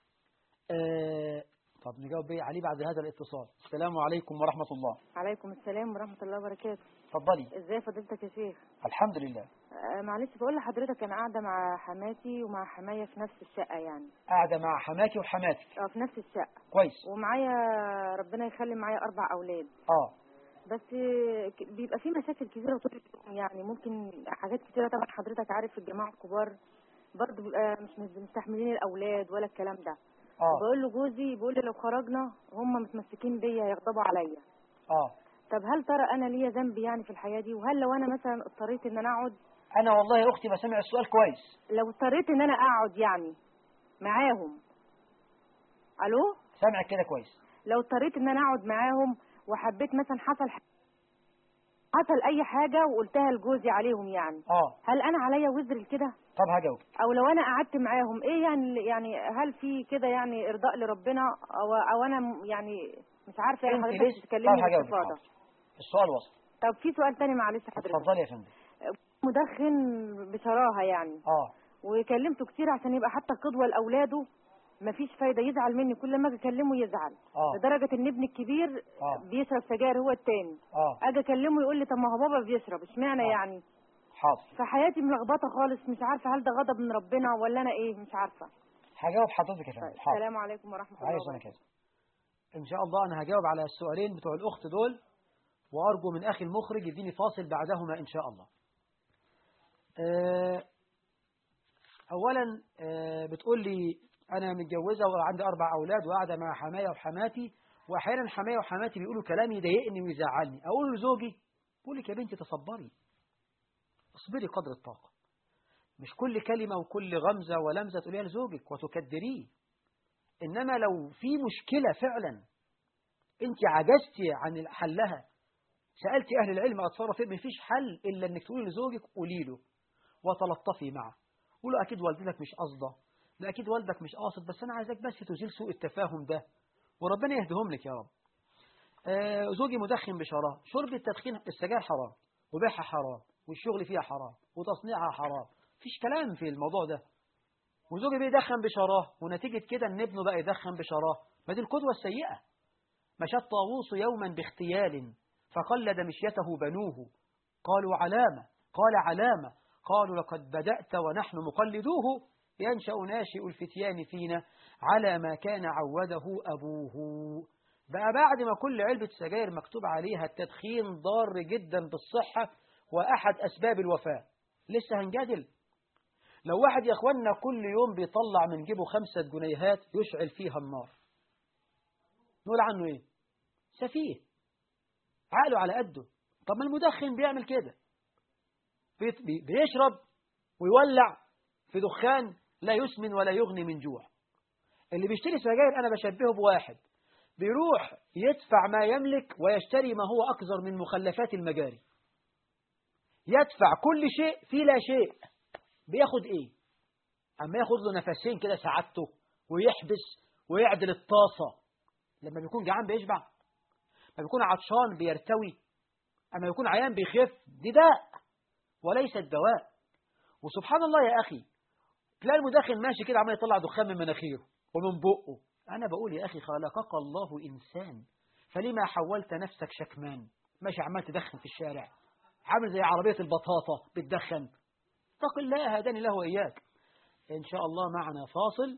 آه طب نجاوب بيه عليه بعد هذا الاتصال السلام عليكم ورحمة الله عليكم السلام ورحمة الله وبركاته اتفضلي ازاي فضيلتك يا شيخ الحمد لله آه معلش بقول لحضرتك انا قاعدة مع حماتي ومع حماية في نفس الشقة يعني قاعدة مع حماكي وحماتك اه في نفس الشقة كويس ومعايا ربنا يخلي معايا أربع أولاد اه بس ك- بيبقى في مشاكل كتيرة طول اليوم يعني ممكن حاجات كتيرة طبعا حضرتك عارف الجماعة الكبار برضه بيبقى مش مش مستحملين الأولاد ولا الكلام ده اه بقول له جوزي بيقول لي لو خرجنا هم متمسكين بيا هيغضبوا عليا اه طب هل ترى انا ليا ذنب يعني في الحياه دي وهل لو انا مثلا اضطريت ان انا اقعد انا والله يا اختي بسمع السؤال كويس لو اضطريت ان انا اقعد يعني معاهم الو سامعك كده كويس لو اضطريت ان انا اقعد معاهم وحبيت مثلا حصل ح- حصل اي حاجه وقلتها لجوزي عليهم يعني اه هل انا عليا وزر كده طب هجاوب او لو انا قعدت معاهم ايه يعني يعني هل في كده يعني ارضاء لربنا او او انا م- يعني مش عارفه يعني انت حضرتك لسه طب تتكلمي هجاوبك باستفاضه حاضر. السؤال وصل طب في سؤال تاني معلش حضرتك اتفضلي يا فندم مدخن بشراهه يعني اه وكلمته كتير عشان يبقى حتى قدوة لأولاده مفيش فايدة يزعل مني كل ما اجي اكلمه يزعل اه لدرجة ان ابني الكبير اه بيشرب سجاير هو التاني اه اجي اكلمه يقول لي طب ما هو بابا بيشرب اشمعنى آه. يعني حاضر فحياتي ملخبطة خالص مش عارفة هل ده غضب من ربنا ولا انا ايه مش عارفة هجاوب حضرتك يا طيب فندم حاضر السلام عليكم ورحمة الله عايز انا وبركاته كده ان شاء الله انا هجاوب على السؤالين بتوع الاخت دول وارجو من اخي المخرج يديني فاصل بعدهما ان شاء الله آه، اولا آه، بتقول لي انا متجوزه وعندي اربع اولاد وقاعده مع حمايا وحماتي واحيانا حمايا وحماتي بيقولوا كلام يضايقني ويزعلني اقول لزوجي بقول لك يا بنتي تصبري اصبري قدر الطاقه مش كل كلمه وكل غمزه ولمزه تقوليها لزوجك وتكدريه انما لو في مشكله فعلا انت عجزتي عن حلها سالتي اهل العلم اتصرف ايه مفيش حل الا انك تقولي لزوجك قولي له وتلطفي معه قولوا اكيد والدتك مش قاصده لا اكيد والدك مش قاصد بس انا عايزاك بس تزيل سوء التفاهم ده وربنا يهديهم لك يا رب آه زوجي مدخن بشراب شرب التدخين السجاير حرام وبيعها حرام والشغل فيها حرام وتصنيعها حرام فيش كلام في الموضوع ده وزوجي بيدخن بشراه ونتيجة كده ان ابنه بقى يدخن بشراه ما دي القدوة السيئة مشى الطاووس يوما باختيال فقلد مشيته بنوه قالوا علامة قال علامة قالوا لقد بدأت ونحن مقلدوه ينشأ ناشئ الفتيان فينا على ما كان عوده أبوه بقى بعد ما كل علبة سجاير مكتوب عليها التدخين ضار جدا بالصحة وأحد أسباب الوفاة لسه هنجادل لو واحد يا أخوانا كل يوم بيطلع من جيبه خمسة جنيهات يشعل فيها النار نقول عنه إيه سفيه عقله على قده طب ما المدخن بيعمل كده بيشرب ويولع في دخان لا يسمن ولا يغني من جوع اللي بيشتري سجاير أنا بشبهه بواحد بيروح يدفع ما يملك ويشتري ما هو أكثر من مخلفات المجاري يدفع كل شيء في لا شيء بياخد ايه اما ياخد له نفسين كده سعادته ويحبس ويعدل الطاسة لما بيكون جعان بيشبع لما بيكون عطشان بيرتوي اما يكون عيان بيخف دي داء وليس الدواء وسبحان الله يا أخي تلاقي المدخن ماشي كده عمال يطلع دخان من مناخيره ومن بقه أنا بقول يا أخي خلقك الله إنسان فلما حولت نفسك شكمان ماشي عمال تدخن في الشارع عامل زي عربية البطاطا بتدخن اتق الله هداني له وإياك إن شاء الله معنا فاصل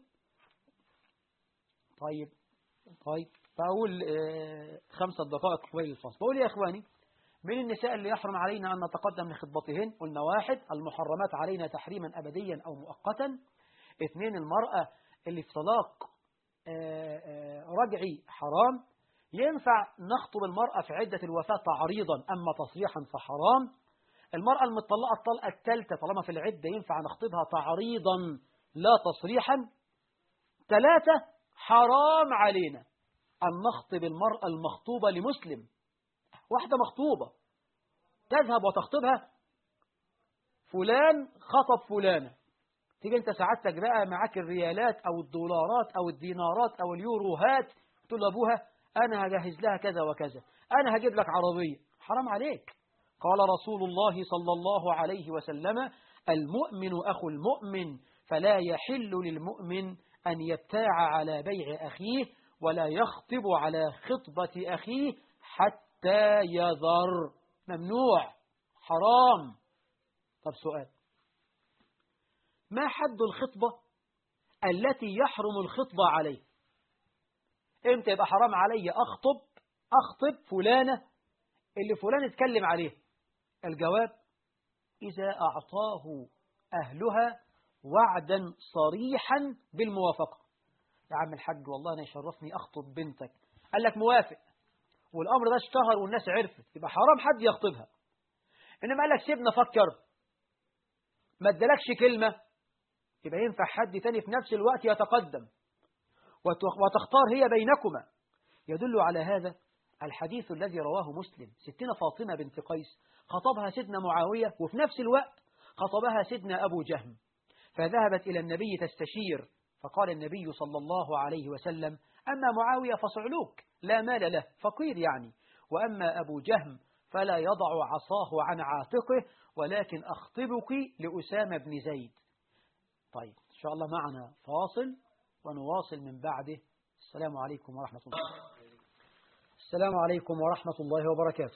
طيب طيب فأقول آه، خمسة دقائق قبيل الفاصل بقول يا إخواني من النساء اللي يحرم علينا أن نتقدم لخطبتهن قلنا واحد المحرمات علينا تحريما أبديا أو مؤقتا اثنين المرأة اللي في طلاق آه، آه، رجعي حرام ينفع نخطب المرأة في عدة الوفاة تعريضا أما تصريحا فحرام المرأة المطلقة الطلقة الثالثة طالما في العدة ينفع نخطبها تعريضا لا تصريحا ثلاثة حرام علينا أن نخطب المرأة المخطوبة لمسلم واحدة مخطوبة تذهب وتخطبها فلان خطب فلانة تيجي انت سعادتك بقى معاك الريالات او الدولارات او الدينارات او اليوروهات تقول لابوها انا هجهز لها كذا وكذا انا هجيب لك عربية حرام عليك قال رسول الله صلى الله عليه وسلم المؤمن أخو المؤمن فلا يحل للمؤمن أن يبتاع على بيع أخيه ولا يخطب على خطبة أخيه حتى يذر ممنوع حرام طب سؤال ما حد الخطبة التي يحرم الخطبة عليه امتى يبقى حرام علي أخطب أخطب فلانة اللي فلان اتكلم عليه الجواب إذا أعطاه أهلها وعدا صريحا بالموافقة يا عم الحاج والله أنا يشرفني أخطب بنتك قال لك موافق والأمر ده اشتهر والناس عرفت يبقى حرام حد يخطبها إنما قال لك سيبنا فكر ما ادالكش كلمة يبقى ينفع حد تاني في نفس الوقت يتقدم وتختار هي بينكما يدل على هذا الحديث الذي رواه مسلم ستنا فاطمة بنت قيس خطبها سيدنا معاوية وفي نفس الوقت خطبها سيدنا أبو جهم فذهبت إلى النبي تستشير فقال النبي صلى الله عليه وسلم أما معاوية فصعلوك لا مال له فقير يعني وأما أبو جهم فلا يضع عصاه عن عاتقه ولكن أخطبك لأسامة بن زيد طيب إن شاء الله معنا فاصل ونواصل من بعده السلام عليكم ورحمة الله السلام عليكم ورحمة الله وبركاته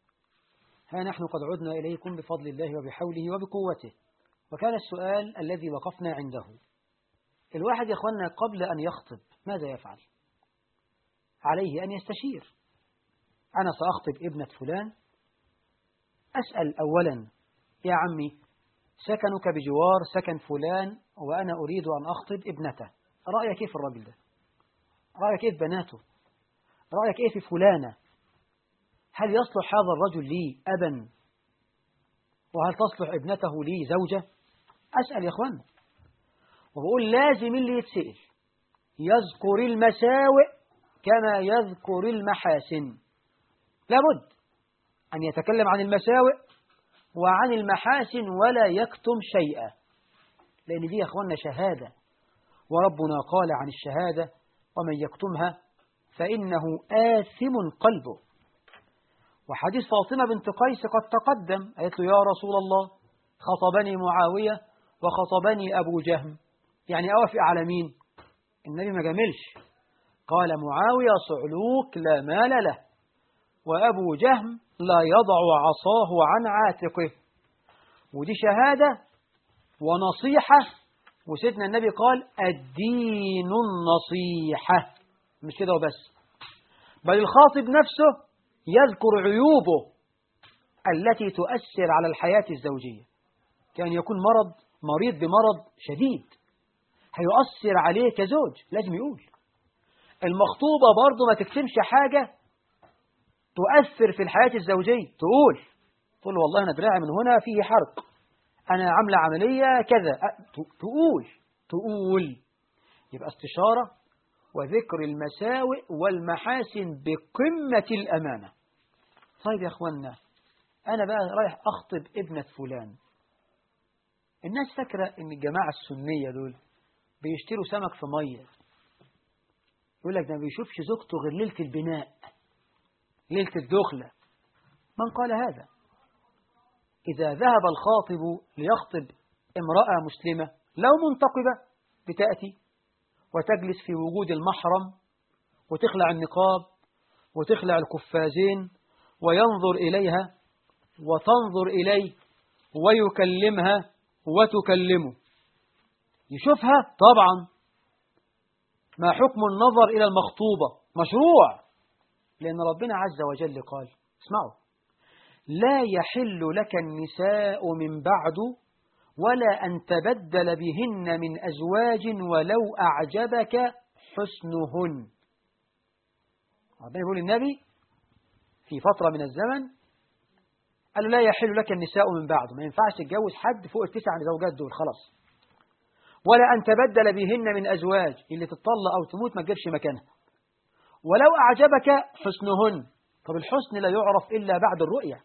ها نحن قد عدنا إليكم بفضل الله وبحوله وبقوته وكان السؤال الذي وقفنا عنده الواحد يا أخوانا قبل أن يخطب ماذا يفعل عليه أن يستشير أنا سأخطب ابنة فلان أسأل أولا يا عمي سكنك بجوار سكن فلان وأنا أريد أن أخطب ابنته رأيك كيف الرجل ده رأيك كيف بناته رأيك إيه في فلانة هل يصلح هذا الرجل لي أبا وهل تصلح ابنته لي زوجة أسأل يا أخوان وبقول لازم اللي يتسأل يذكر المساوئ كما يذكر المحاسن لابد أن يتكلم عن المساوئ وعن المحاسن ولا يكتم شيئا لأن دي يا أخوانا شهادة وربنا قال عن الشهادة ومن يكتمها فإنه آثم قلبه وحديث فاطمة بنت قيس قد تقدم قالت له يا رسول الله خطبني معاوية وخطبني أبو جهم يعني أوافق على مين النبي ما جملش قال معاوية صعلوك لا مال له وأبو جهم لا يضع عصاه عن عاتقه ودي شهادة ونصيحة وسيدنا النبي قال الدين النصيحة مش كده وبس بل الخاطب نفسه يذكر عيوبه التي تؤثر على الحياة الزوجية كان يكون مرض مريض بمرض شديد هيؤثر عليه كزوج لازم يقول المخطوبة برضه ما تكتمش حاجة تؤثر في الحياة الزوجية تقول تقول والله أنا دراعي من هنا فيه حرق أنا عاملة عملية كذا تقول تقول يبقى استشارة وذكر المساوئ والمحاسن بقمة الأمانة طيب يا أخوانا أنا بقى رايح أخطب ابنة فلان الناس فاكرة إن الجماعة السنية دول بيشتروا سمك في مية يقول لك ده ما بيشوفش زوجته غير ليلة البناء ليلة الدخلة من قال هذا إذا ذهب الخاطب ليخطب امرأة مسلمة لو منتقبة بتأتي وتجلس في وجود المحرم وتخلع النقاب وتخلع القفازين وينظر إليها وتنظر إليه ويكلمها وتكلمه يشوفها طبعا ما حكم النظر إلى المخطوبة مشروع لأن ربنا عز وجل قال اسمعوا لا يحل لك النساء من بعد ولا أن تبدل بهن من أزواج ولو أعجبك حسنهن ربنا يقول النبي في فترة من الزمن قال له لا يحل لك النساء من بعد ما ينفعش تتجوز حد فوق التسع زوجات دول خلاص ولا أن تبدل بهن من أزواج اللي تطلق أو تموت ما تجيبش مكانها ولو أعجبك حسنهن طب الحسن لا يعرف إلا بعد الرؤية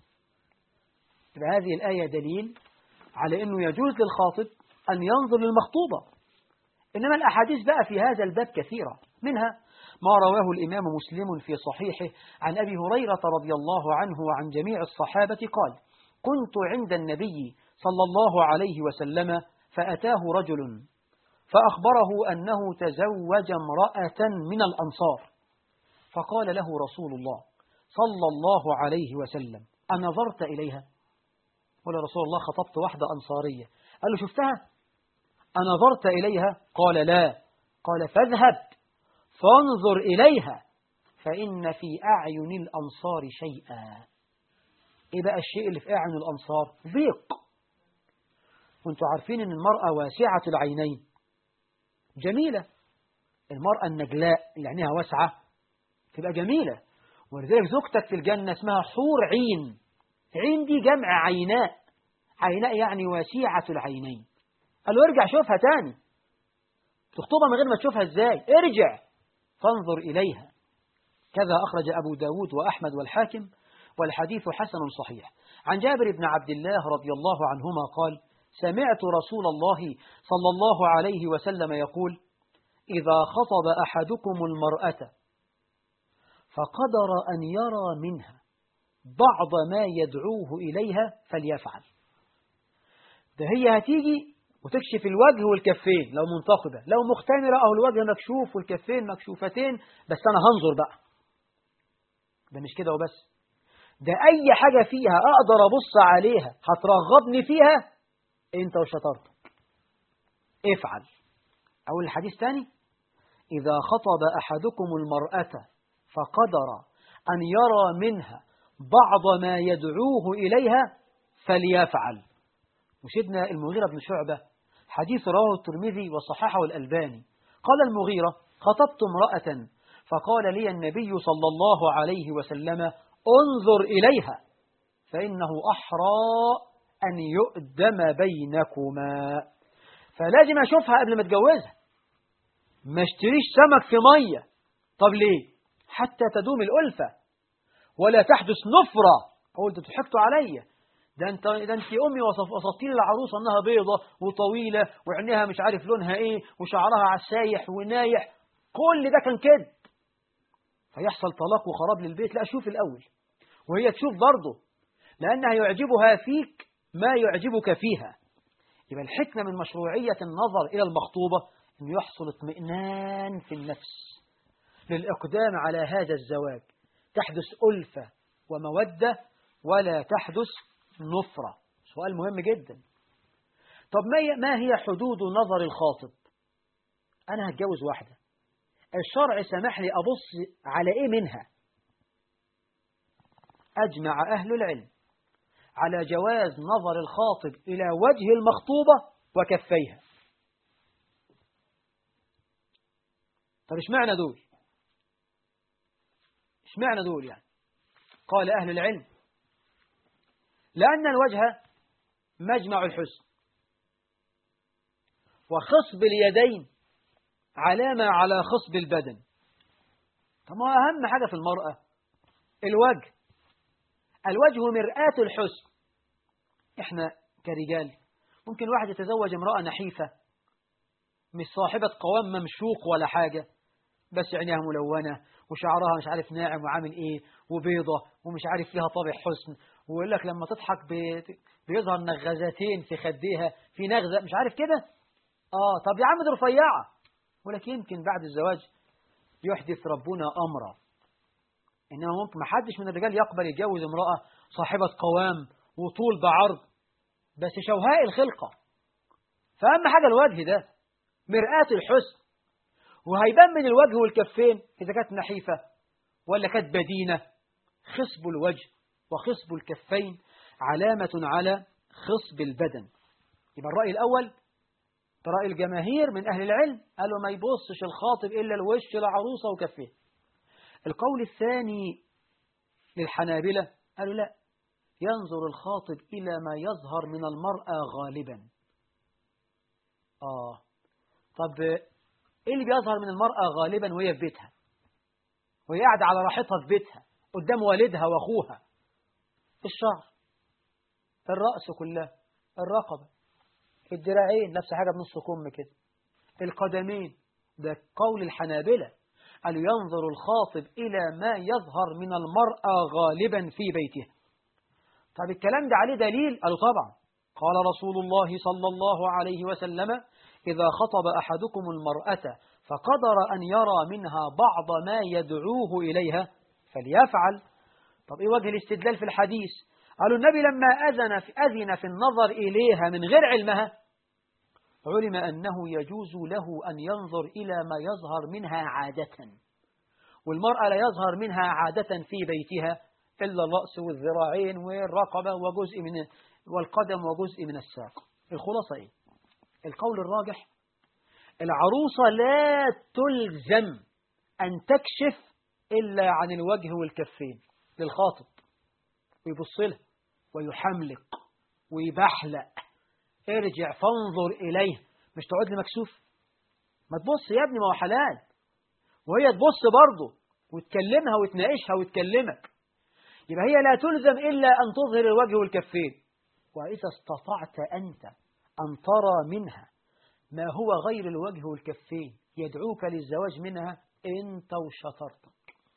هذه الآية دليل على أنه يجوز للخاطب أن ينظر للمخطوبة إنما الأحاديث بقى في هذا الباب كثيرة منها ما رواه الإمام مسلم في صحيحه عن أبي هريرة رضي الله عنه وعن جميع الصحابة قال كنت عند النبي صلى الله عليه وسلم فأتاه رجل فأخبره أنه تزوج امرأة من الأنصار فقال له رسول الله صلى الله عليه وسلم أنظرت إليها قال رسول الله خطبت واحدة أنصارية قال له شفتها أنظرت إليها قال لا قال فاذهب فانظر إليها فإن في أعين الأنصار شيئا إيه بقى الشيء اللي في أعين الأنصار ضيق وانتوا عارفين أن المرأة واسعة العينين جميلة المرأة النجلاء اللي عينيها واسعة تبقى جميلة ولذلك زوجتك في الجنة اسمها حور عين عين دي جمع عيناء عيناء يعني واسعة العينين قال له ارجع شوفها تاني تخطبها من غير ما تشوفها ازاي ارجع فانظر إليها كذا أخرج أبو داود وأحمد والحاكم والحديث حسن صحيح عن جابر بن عبد الله رضي الله عنهما قال سمعت رسول الله صلى الله عليه وسلم يقول إذا خطب أحدكم المرأة فقدر أن يرى منها بعض ما يدعوه إليها فليفعل ده هي هتيجي وتكشف الوجه والكفين لو منتقبة لو مختمرة أو الوجه مكشوف والكفين مكشوفتين بس أنا هنظر بقى ده مش كده وبس ده أي حاجة فيها أقدر أبص عليها هترغبني فيها أنت وشطارتك افعل أو الحديث تاني إذا خطب أحدكم المرأة فقدر أن يرى منها بعض ما يدعوه إليها فليفعل وسيدنا المغيرة بن شعبة حديث رواه الترمذي وصححه الألباني قال المغيرة خطبت امرأة فقال لي النبي صلى الله عليه وسلم انظر إليها فإنه أحرى أن يؤدم بينكما فلازم أشوفها قبل ما اتجوزها ما اشتريش سمك في مية طب ليه حتى تدوم الألفة ولا تحدث نفرة قلت ضحكتوا عليا ده انت ده انت امي وصفتي لي العروسه انها بيضه وطويله وعينيها مش عارف لونها ايه وشعرها عسايح ونايح كل ده كان كده فيحصل طلاق وخراب للبيت لا شوف الاول وهي تشوف برضه لانها يعجبها فيك ما يعجبك فيها يبقى الحكمة من مشروعية النظر إلى المخطوبة أن يحصل اطمئنان في النفس للإقدام على هذا الزواج تحدث ألفة ومودة ولا تحدث نفرة سؤال مهم جدا طب ما هي- ما هي حدود نظر الخاطب أنا هتجوز واحدة الشرع سمح لي أبص على إيه منها أجمع أهل العلم على جواز نظر الخاطب إلى وجه المخطوبة وكفيها طب اشمعنى دول اشمعنى دول يعني قال أهل العلم لأن الوجه مجمع الحسن وخصب اليدين علامة على خصب البدن طب ما أهم حاجة في المرأة الوجه الوجه مرآة الحسن احنا كرجال ممكن واحد يتزوج امرأة نحيفة مش صاحبة قوام ممشوق ولا حاجة بس عينيها ملونة وشعرها مش عارف ناعم وعامل ايه وبيضة ومش عارف فيها طابع حسن ويقول لك لما تضحك بي- بيظهر نغزتين في خديها في نغزة مش عارف كده اه طب يا عم دي رفيعة ولكن يمكن بعد الزواج يحدث ربنا أمرا إنما ممكن ما حدش من الرجال يقبل يتجوز امرأة صاحبة قوام وطول بعرض بس شوهاء الخلقة فأهم حاجة الوجه ده مرآة الحسن وهيبان من الوجه والكفين إذا كانت نحيفة ولا كانت بدينة خصب الوجه وخصب الكفين علامة على خصب البدن يبقى الرأي الأول رأي الجماهير من أهل العلم قالوا ما يبصش الخاطب إلا الوش العروسة وكفيه القول الثاني للحنابلة قالوا لا ينظر الخاطب إلى ما يظهر من المرأة غالبا آه طب إيه اللي بيظهر من المرأة غالبا وهي في بيتها وهي قاعدة على راحتها في بيتها قدام والدها وأخوها الشعر الرأس كلها الرقبة الدراعين نفس حاجة بنص كم كده القدمين ده قول الحنابلة قالوا ينظر الخاطب إلى ما يظهر من المرأة غالبا في بيتها طب الكلام ده عليه دليل قالوا طبعا قال رسول الله صلى الله عليه وسلم إذا خطب أحدكم المرأة فقدر أن يرى منها بعض ما يدعوه إليها فليفعل طب إيه وجه الاستدلال في الحديث قالوا النبي لما أذن في, أذن في النظر إليها من غير علمها علم أنه يجوز له أن ينظر إلى ما يظهر منها عادة والمرأة لا يظهر منها عادة في بيتها إلا الرأس والذراعين والرقبة وجزء من والقدم وجزء من الساق الخلاصة إيه؟ القول الراجح العروسة لا تلزم أن تكشف إلا عن الوجه والكفين للخاطب ويبص لها ويحملق ويبحلق ارجع فانظر إليه مش تقعد لي مكسوف ما تبص يا ابني ما هو حلال وهي تبص برضه وتكلمها وتناقشها وتكلمك يبقى هي لا تلزم إلا أن تظهر الوجه والكفين وإذا استطعت أنت أن ترى منها ما هو غير الوجه والكفين يدعوك للزواج منها أنت وشطرتك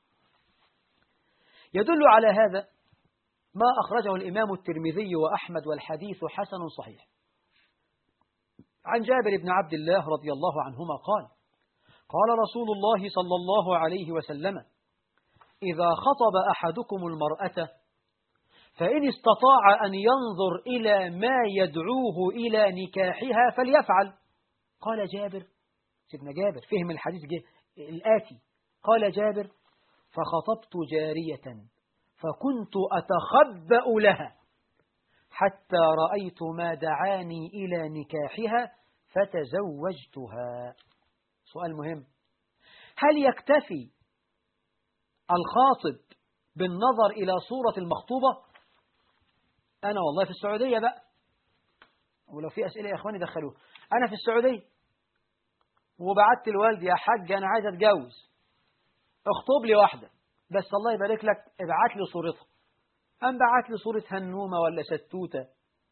يدل على هذا ما أخرجه الإمام الترمذي وأحمد والحديث حسن صحيح عن جابر بن عبد الله رضي الله عنهما قال قال رسول الله صلى الله عليه وسلم إذا خطب أحدكم المرأة فإن استطاع أن ينظر إلى ما يدعوه إلى نكاحها فليفعل قال جابر سيدنا جابر فهم الحديث جه الآتي قال جابر فخطبت جارية فكنت أتخبأ لها حتى رأيت ما دعاني إلى نكاحها فتزوجتها سؤال مهم هل يكتفي الخاطب بالنظر إلى صورة المخطوبة أنا والله في السعودية بقى ولو في أسئلة يا إخواني دخلوها أنا في السعودية وبعت لوالدي يا حاج أنا عايز أتجوز اخطب لي واحدة بس الله يبارك لك ابعت لي صورتها أم بعت لي صورة هنومة ولا ستوتة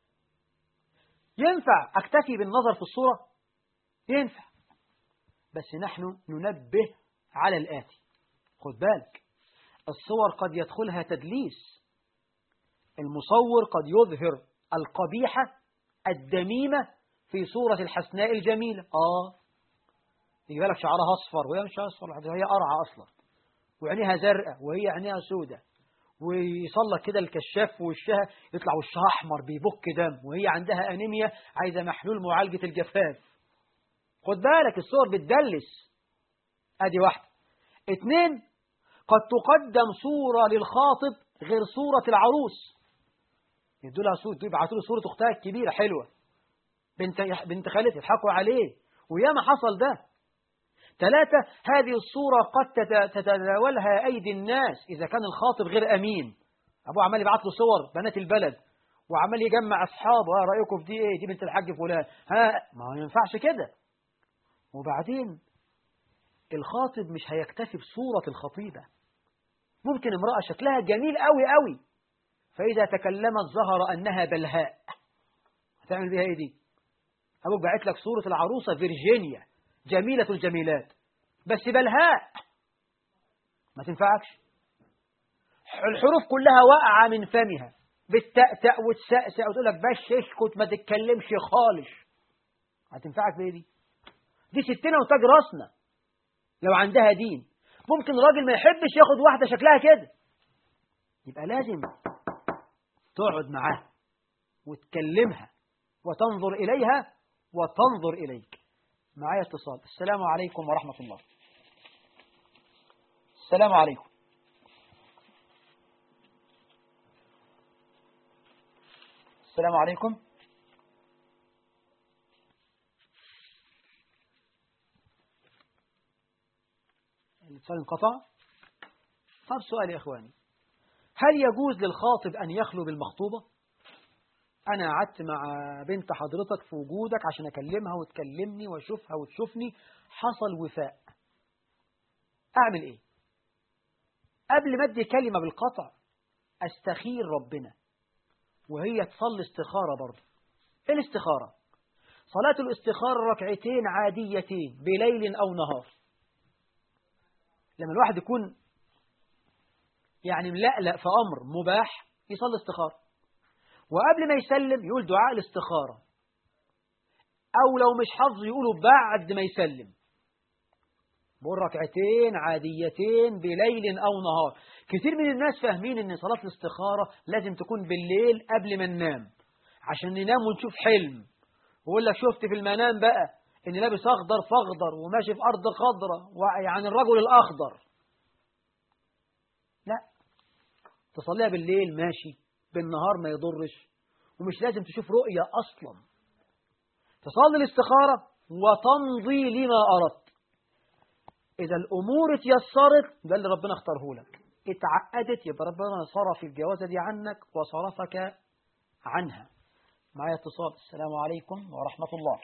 ينفع أكتفي بالنظر في الصورة ينفع بس نحن ننبه على الآتي خد بالك الصور قد يدخلها تدليس المصور قد يظهر القبيحة الدميمة في صورة الحسناء الجميلة آه يجي لك شعرها أصفر وهي مش أصفر هي قرعة أصلا وعينيها زرقاء وهي عينيها سودة ويصلك كده الكشاف في وشها يطلع وشها أحمر بيبك دم وهي عندها أنيميا عايزة محلول معالجة الجفاف خد بالك الصور بتدلس أدي واحدة اتنين قد تقدم صورة للخاطب غير صورة العروس يدوا لها صورة يبعتوا له صورة أختها الكبيرة حلوة بنت بنت خالتها يضحكوا عليه وياما حصل ده ثلاثة هذه الصورة قد تتداولها أيدي الناس إذا كان الخاطب غير أمين أبوه عمال يبعت له صور بنات البلد وعمال يجمع أصحابه ها رأيكم في دي إيه دي بنت الحاج فلان ها ما هو ينفعش كده وبعدين الخاطب مش هيكتفي بصورة الخطيبة ممكن امرأة شكلها جميل قوي قوي فإذا تكلمت ظهر أنها بلهاء هتعمل بيها إيه دي أبوك بعت لك صورة العروسة فيرجينيا جميلة الجميلات بس بلهاء ما تنفعكش الحروف كلها واقعة من فمها بتتأتأ وتسأسأ وتقول لك بس اسكت ما تتكلمش خالص هتنفعك بايه دي دي ستنا وتاج راسنا لو عندها دين ممكن راجل ما يحبش ياخد واحدة شكلها كده يبقى لازم تقعد معاها وتكلمها وتنظر إليها وتنظر إليك معايا اتصال السلام عليكم ورحمة الله السلام عليكم السلام عليكم الاتصال انقطع طب سؤال يا إخواني هل يجوز للخاطب أن يخلو بالمخطوبة أنا قعدت مع بنت حضرتك في وجودك عشان أكلمها وتكلمني وأشوفها وتشوفني حصل وفاء أعمل إيه قبل ما أدي كلمة بالقطع أستخير ربنا وهي تصلي استخارة برضه إيه الاستخارة صلاة الاستخارة ركعتين عاديتين بليل أو نهار لما الواحد يكون يعني ملألأ في أمر مباح يصلي استخارة وقبل ما يسلم يقول دعاء الاستخارة أو لو مش حظ يقوله بعد ما يسلم بقول ركعتين عاديتين بليل أو نهار كتير من الناس فاهمين ان صلاة الاستخارة لازم تكون بالليل قبل ما ننام عشان ننام ونشوف حلم ويقول لك شفت في المنام بقى ان لابس اخضر فاخضر وماشي في ارض خضراء يعني الرجل الاخضر لا تصليها بالليل ماشي بالنهار ما يضرش ومش لازم تشوف رؤية أصلا تصلي الاستخارة وتمضي لما أردت إذا الأمور اتيسرت ده اللي ربنا اختاره لك اتعقدت يبقى ربنا صرف الجوازة دي عنك وصرفك عنها معايا اتصال السلام عليكم ورحمة الله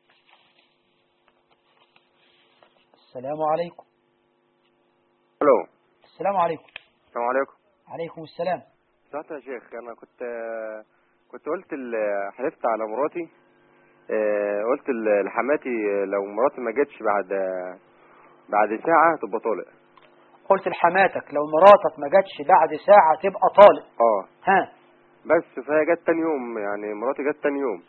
السلام عليكم الو السلام عليكم السلام عليكم عليكم السلام سمعت يا شيخ انا كنت كنت قلت ال- حلفت على مراتي آه، قلت ل- لحماتي لو مراتي ما جتش بعد بعد ساعة تبقى طالق قلت لحماتك لو مراتك ما جاتش بعد ساعة تبقى طالق اه ها بس فهي جت تاني يوم يعني مراتي جت تاني يوم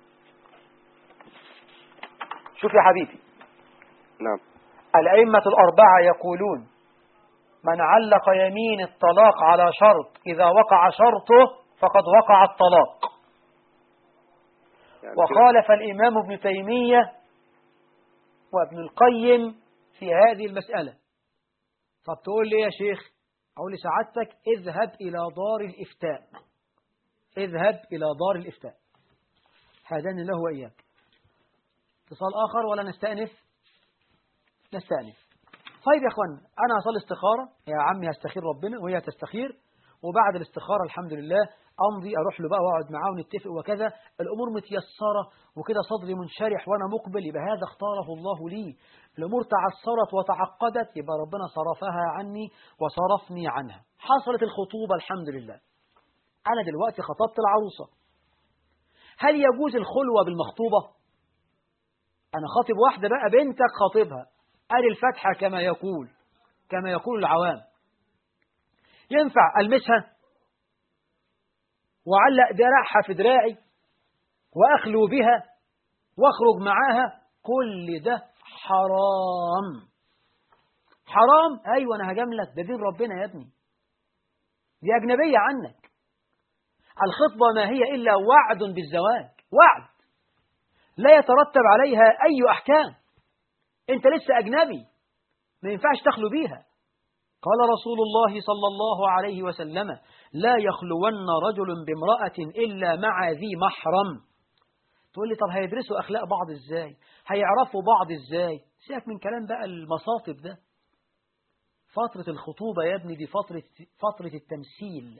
شوف يا حبيبي نعم الأئمة الأربعة يقولون من علق يمين الطلاق على شرط إذا وقع شرطه فقد وقع الطلاق يعني وخالف الإمام ابن تيمية وابن القيم في هذه المسألة طب تقول لي يا شيخ أقول لسعادتك اذهب إلى دار الإفتاء اذهب إلى دار الإفتاء هذان الله وإياك اتصال آخر ولا نستأنف نستأنف طيب يا أخوان أنا هصلي استخارة يا عمي هستخير ربنا وهي تستخير وبعد الاستخارة الحمد لله أمضي أروح له بقى وأقعد معاه ونتفق وكذا الأمور متيسرة وكده صدري منشرح وأنا مقبل يبقى هذا اختاره الله لي الأمور تعثرت وتعقدت يبقى ربنا صرفها عني وصرفني عنها حصلت الخطوبة الحمد لله أنا دلوقتي خطبت العروسة هل يجوز الخلوة بالمخطوبة أنا خاطب واحدة بقى بنتك خاطبها قال الفتحة كما يقول كما يقول العوام ينفع ألمسها وعلق دراعها في دراعي وأخلو بها واخرج معاها كل ده حرام حرام أيوة أنا هجاملك ده دين ربنا يا ابني دي أجنبية عنك الخطبة ما هي إلا وعد بالزواج وعد لا يترتب عليها أي أحكام أنت لسه أجنبي ما ينفعش تخلو بيها قال رسول الله صلى الله عليه وسلم لا يخلون رجل بامرأة إلا مع ذي محرم تقول لي طب هيدرسوا أخلاق بعض إزاي هيعرفوا بعض إزاي سيبك من كلام بقى المصاطب ده فترة الخطوبة يا ابني دي فترة, فترة التمثيل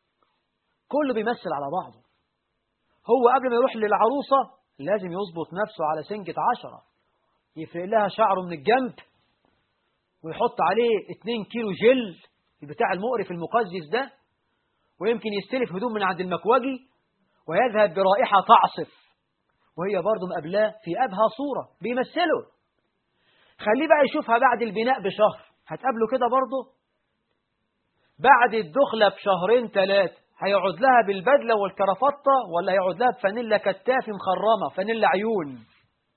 كله بيمثل على بعضه هو قبل ما يروح للعروسة لازم يظبط نفسه على سنجة عشرة يفرق لها شعره من الجنب ويحط عليه 2 كيلو جل بتاع المقرف المقزز ده ويمكن يستلف هدوم من عند المكوجي ويذهب برائحة تعصف وهي برضه مقابلاه في أبهى صورة بيمثله خليه بقى يشوفها بعد البناء بشهر هتقابله كده برضه بعد الدخلة بشهرين ثلاثة هيقعد لها بالبدلة والكرافطة ولا هيقعد لها بفانيلا كتافي مخرمة فانيلا عيون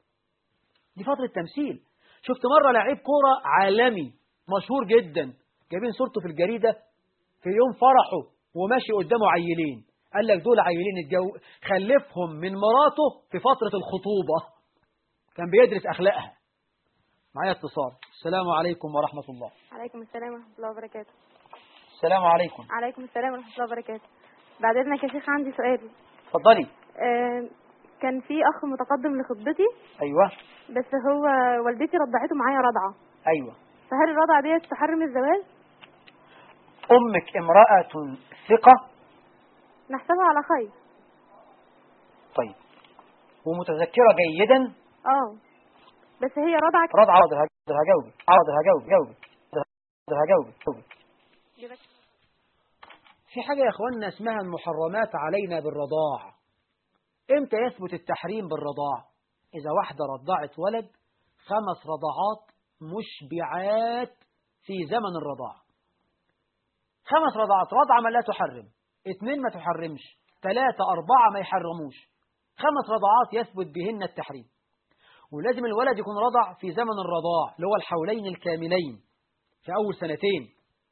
دي فترة تمثيل شفت مرة لعيب كورة عالمي مشهور جدا جايبين صورته في الجريدة في يوم فرحه وماشي قدامه عيلين قال لك دول عيلين الجو خلفهم من مراته في فترة الخطوبة كان بيدرس أخلاقها معايا اتصال السلام عليكم ورحمة الله عليكم السلام ورحمة الله وبركاته السلام عليكم عليكم السلام ورحمة الله وبركاته بعد إذنك يا شيخ عندي سؤال اتفضلي آه كان في أخ متقدم لخطبتي أيوة بس هو والدتي رضعته معايا رضعة أيوة فهل الرضعة ديت تحرم الزواج؟ أمك امرأة ثقة نحسبها على خير طيب ومتذكرة جيدا اه بس هي رضعة رضعة حاضر هجاوبك حاضر هجاوبك جاوبك حاضر هجاوبك جاوبك في حاجة يا اخوانا اسمها المحرمات علينا بالرضاع امتى يثبت التحريم بالرضاع اذا واحدة رضعت ولد خمس رضعات مشبعات في زمن الرضاع خمس رضعات رضعة ما لا تحرم اثنين ما تحرمش ثلاثة أربعة ما يحرموش خمس رضعات يثبت بهن التحريم ولازم الولد يكون رضع في زمن الرضاع اللي هو الحولين الكاملين في أول سنتين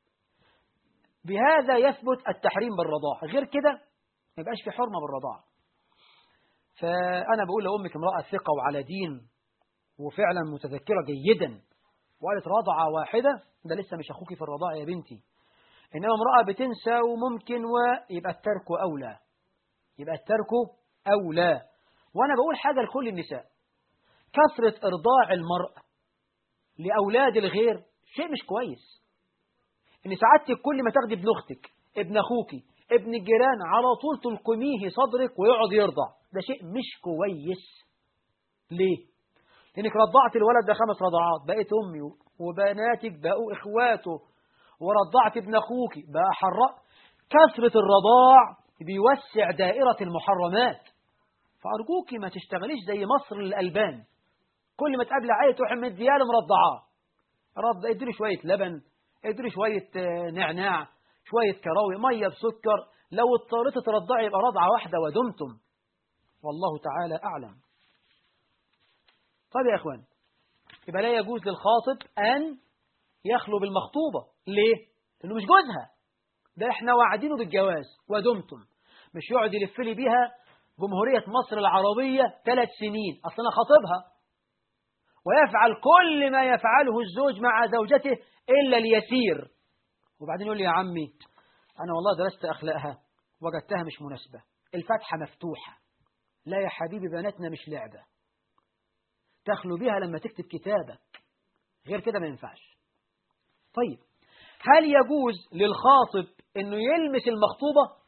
بهذا يثبت التحريم بالرضاع غير كده ما يبقاش في حرمة بالرضاع فأنا بقول لأمك امرأة ثقة وعلى دين وفعلا متذكرة جيدا وقالت رضعة واحدة ده لسه مش أخوك في الرضاع يا بنتي إنما امرأة بتنسى وممكن ويبقى الترك أولى يبقى الترك أولى وأنا بقول حاجة لكل النساء كثرة إرضاع المرأة لأولاد الغير شيء مش كويس إن سعادتك كل ما تاخدي ابن أختك ابن أخوك ابن الجيران على طول تلقميه صدرك ويقعد يرضع ده شيء مش كويس ليه؟ لأنك رضعت الولد ده خمس رضعات بقيت أمي وبناتك بقوا إخواته ورضعت ابن أخوك بقى حراء كثرة الرضاع بيوسع دائرة المحرمات فأرجوك ما تشتغليش زي مصر للألبان كل ما تقابل عيل تروح مدياله مرضعاه رض ادري شوية لبن ادري شوية نعناع شوية كراوي مية بسكر لو اضطريت ترضعي يبقى رضعة واحدة ودمتم والله تعالى أعلم طيب يا إخوان يبقى لا يجوز للخاطب أن يخلو بالمخطوبة ليه؟ لأنه مش جوزها ده احنا واعدينه بالجواز ودمتم مش يقعد يلف لي بيها جمهورية مصر العربية ثلاث سنين أصل أنا خاطبها ويفعل كل ما يفعله الزوج مع زوجته إلا اليسير وبعدين يقول لي يا عمي أنا والله درست أخلاقها وجدتها مش مناسبة الفتحة مفتوحة لا يا حبيبي بناتنا مش لعبة تخلو بيها لما تكتب كتابك غير كده ما ينفعش طيب هل يجوز للخاطب انه يلمس المخطوبة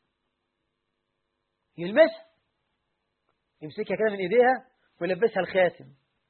يلمسها يمسكها كده من ايديها ويلبسها الخاتم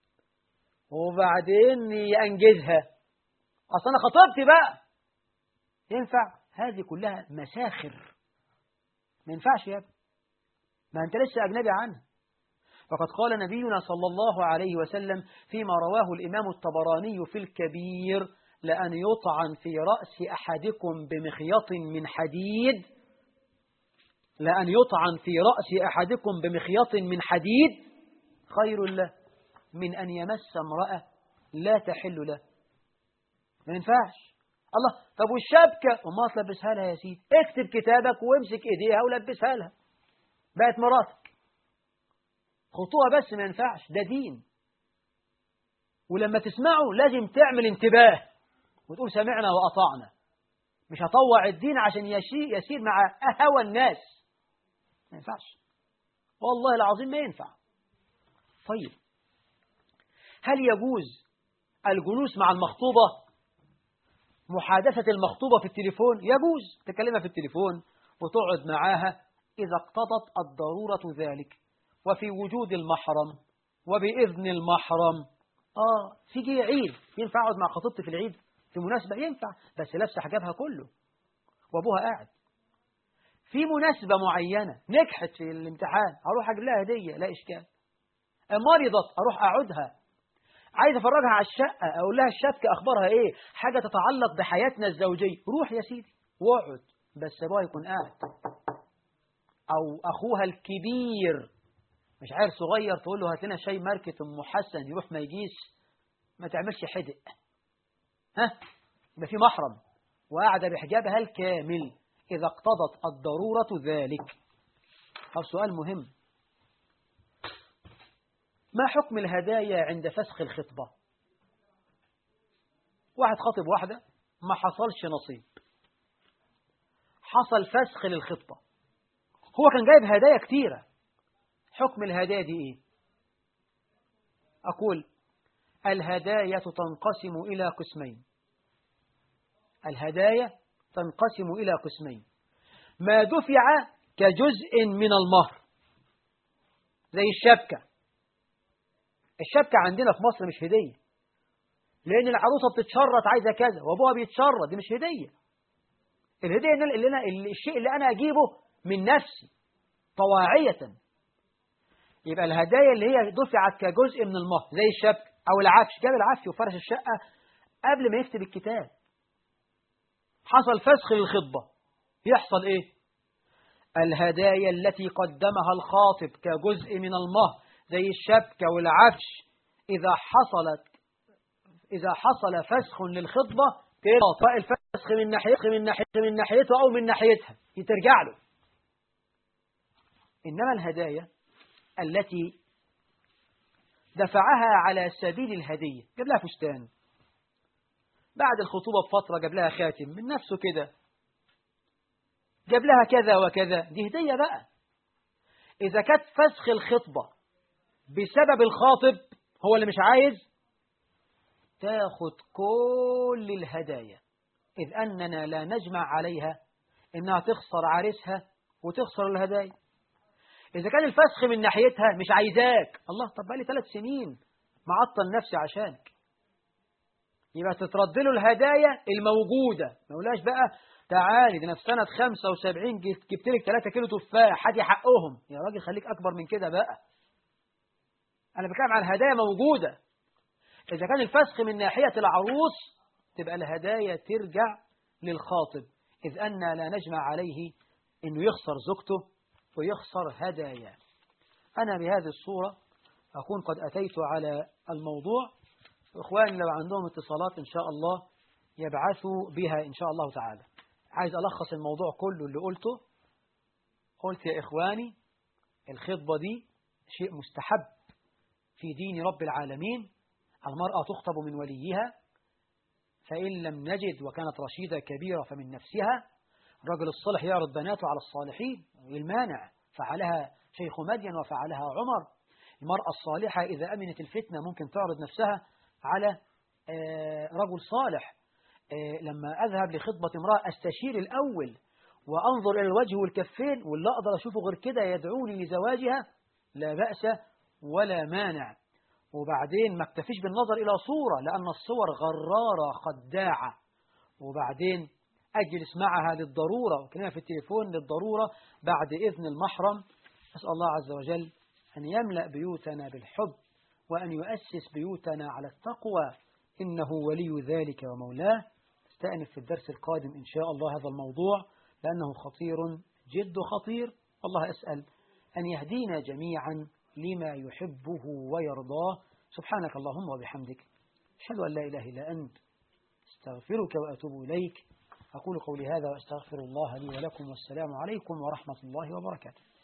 وبعدين ينجزها اصل انا خطبتي بقى ينفع هذه كلها مساخر ما ينفعش يا ابني ما انت لسه اجنبي عنها فقد قال نبينا صلى الله عليه وسلم فيما رواه الإمام الطبراني في الكبير لأن يطعن في رأس أحدكم بمخيط من حديد لأن يطعن في رأس أحدكم بمخيط من حديد خير له من أن يمس امرأة لا تحل له ما ينفعش الله طب والشبكة وما تلبسها لها يا سيدي اكتب كتابك وامسك ايديها ولبسها لها بقت مراتك خطوها بس ما ينفعش ده دين ولما تسمعه لازم تعمل انتباه وتقول سمعنا وأطعنا مش هطوع الدين عشان يشي يسير مع هوى الناس ما ينفعش والله العظيم ما ينفع طيب هل يجوز الجلوس مع المخطوبة محادثة المخطوبة في التليفون يجوز تكلمها في التليفون وتقعد معاها إذا اقتضت الضرورة ذلك وفي وجود المحرم وبإذن المحرم آه في جي عيد ينفع أقعد مع خطيبتي في العيد في مناسبة ينفع بس لابسه حجابها كله وأبوها قاعد في مناسبة معينة نجحت في الامتحان أروح أجيب لها هدية لا إشكال مرضت أروح أعودها عايز أفرجها على الشقة أقول لها الشبكة أخبارها إيه حاجة تتعلق بحياتنا الزوجية روح يا سيدي واقعد بس أبوها يكون قاعد أو أخوها الكبير مش عارف صغير تقول له هات لنا شاي ماركة أم حسن يروح ما يجيش ما تعملش حدق ها يبقى في محرم وقاعدة بحجابها الكامل إذا اقتضت الضرورة ذلك أو سؤال مهم ما حكم الهدايا عند فسخ الخطبة واحد خاطب واحدة ما حصلش نصيب حصل فسخ للخطبة هو كان جايب هدايا كتيرة حكم الهدايا دي ايه أقول الهدايا تنقسم إلى قسمين الهدايا تنقسم إلى قسمين ما دفع كجزء من المهر زي الشبكة الشبكة عندنا في مصر مش هدية لأن العروسة بتتشرط عايزة كذا وأبوها بيتشرط دي مش هدية الهدية اللي أنا اللي الشيء اللي أنا أجيبه من نفسي طواعية يبقى الهدايا اللي هي دفعت كجزء من المهر زي الشبكة أو العفش جاب العفش وفرش الشقة قبل ما يكتب الكتاب حصل فسخ للخطبة يحصل إيه الهدايا التي قدمها الخاطب كجزء من المهر زي الشبكة والعفش إذا حصلت إذا حصل فسخ للخطبة تقطع الفسخ من ناحيته من ناحيته من ناحيته أو من ناحيتها يترجع له إنما الهدايا التي دفعها على سبيل الهدية جاب لها فستان بعد الخطوبة بفترة جاب لها خاتم من نفسه كده جاب لها كذا وكذا دي هدية بقى إذا كانت فسخ الخطبة بسبب الخاطب هو اللي مش عايز تاخد كل الهدايا إذ أننا لا نجمع عليها إنها تخسر عريسها وتخسر الهدايا إذا كان الفسخ من ناحيتها مش عايزاك الله طب بقى لي ثلاث سنين معطل نفسي عشانك يبقى تترد له الهدايا الموجودة ما يقولهاش بقى تعالي ده انا في سنة 75 جبت لك 3 كيلو تفاح هدي حقهم يا راجل خليك أكبر من كده بقى أنا بتكلم عن هدايا موجودة إذا كان الفسخ من ناحية العروس تبقى الهدايا ترجع للخاطب إذ أن لا نجمع عليه إنه يخسر زوجته ويخسر هدايا أنا بهذه الصورة أكون قد أتيت على الموضوع إخواني لو عندهم اتصالات إن شاء الله يبعثوا بها إن شاء الله تعالى عايز ألخص الموضوع كله اللي قلته قلت يا إخواني الخطبة دي شيء مستحب في دين رب العالمين المرأة تخطب من وليها فإن لم نجد وكانت رشيدة كبيرة فمن نفسها الرجل الصالح يعرض بناته على الصالحين المانع فعلها شيخ مدين وفعلها عمر المرأة الصالحة إذا أمنت الفتنة ممكن تعرض نفسها على رجل صالح لما أذهب لخطبة امرأة أستشير الأول وأنظر إلى الوجه والكفين واللي أقدر أشوفه غير كده يدعوني لزواجها لا بأس ولا مانع وبعدين ما اكتفيش بالنظر إلى صورة لأن الصور غرارة خداعة وبعدين أجلس معها للضرورة وكلمة في التليفون للضرورة بعد إذن المحرم أسأل الله عز وجل أن يملأ بيوتنا بالحب وأن يؤسس بيوتنا على التقوى إنه ولي ذلك ومولاه استأنف في الدرس القادم إن شاء الله هذا الموضوع لأنه خطير جد خطير الله أسأل أن يهدينا جميعا لما يحبه ويرضاه سبحانك اللهم وبحمدك أشهد أن لا إله إلا أنت استغفرك وأتوب إليك أقول قولي هذا وأستغفر الله لي ولكم والسلام عليكم ورحمة الله وبركاته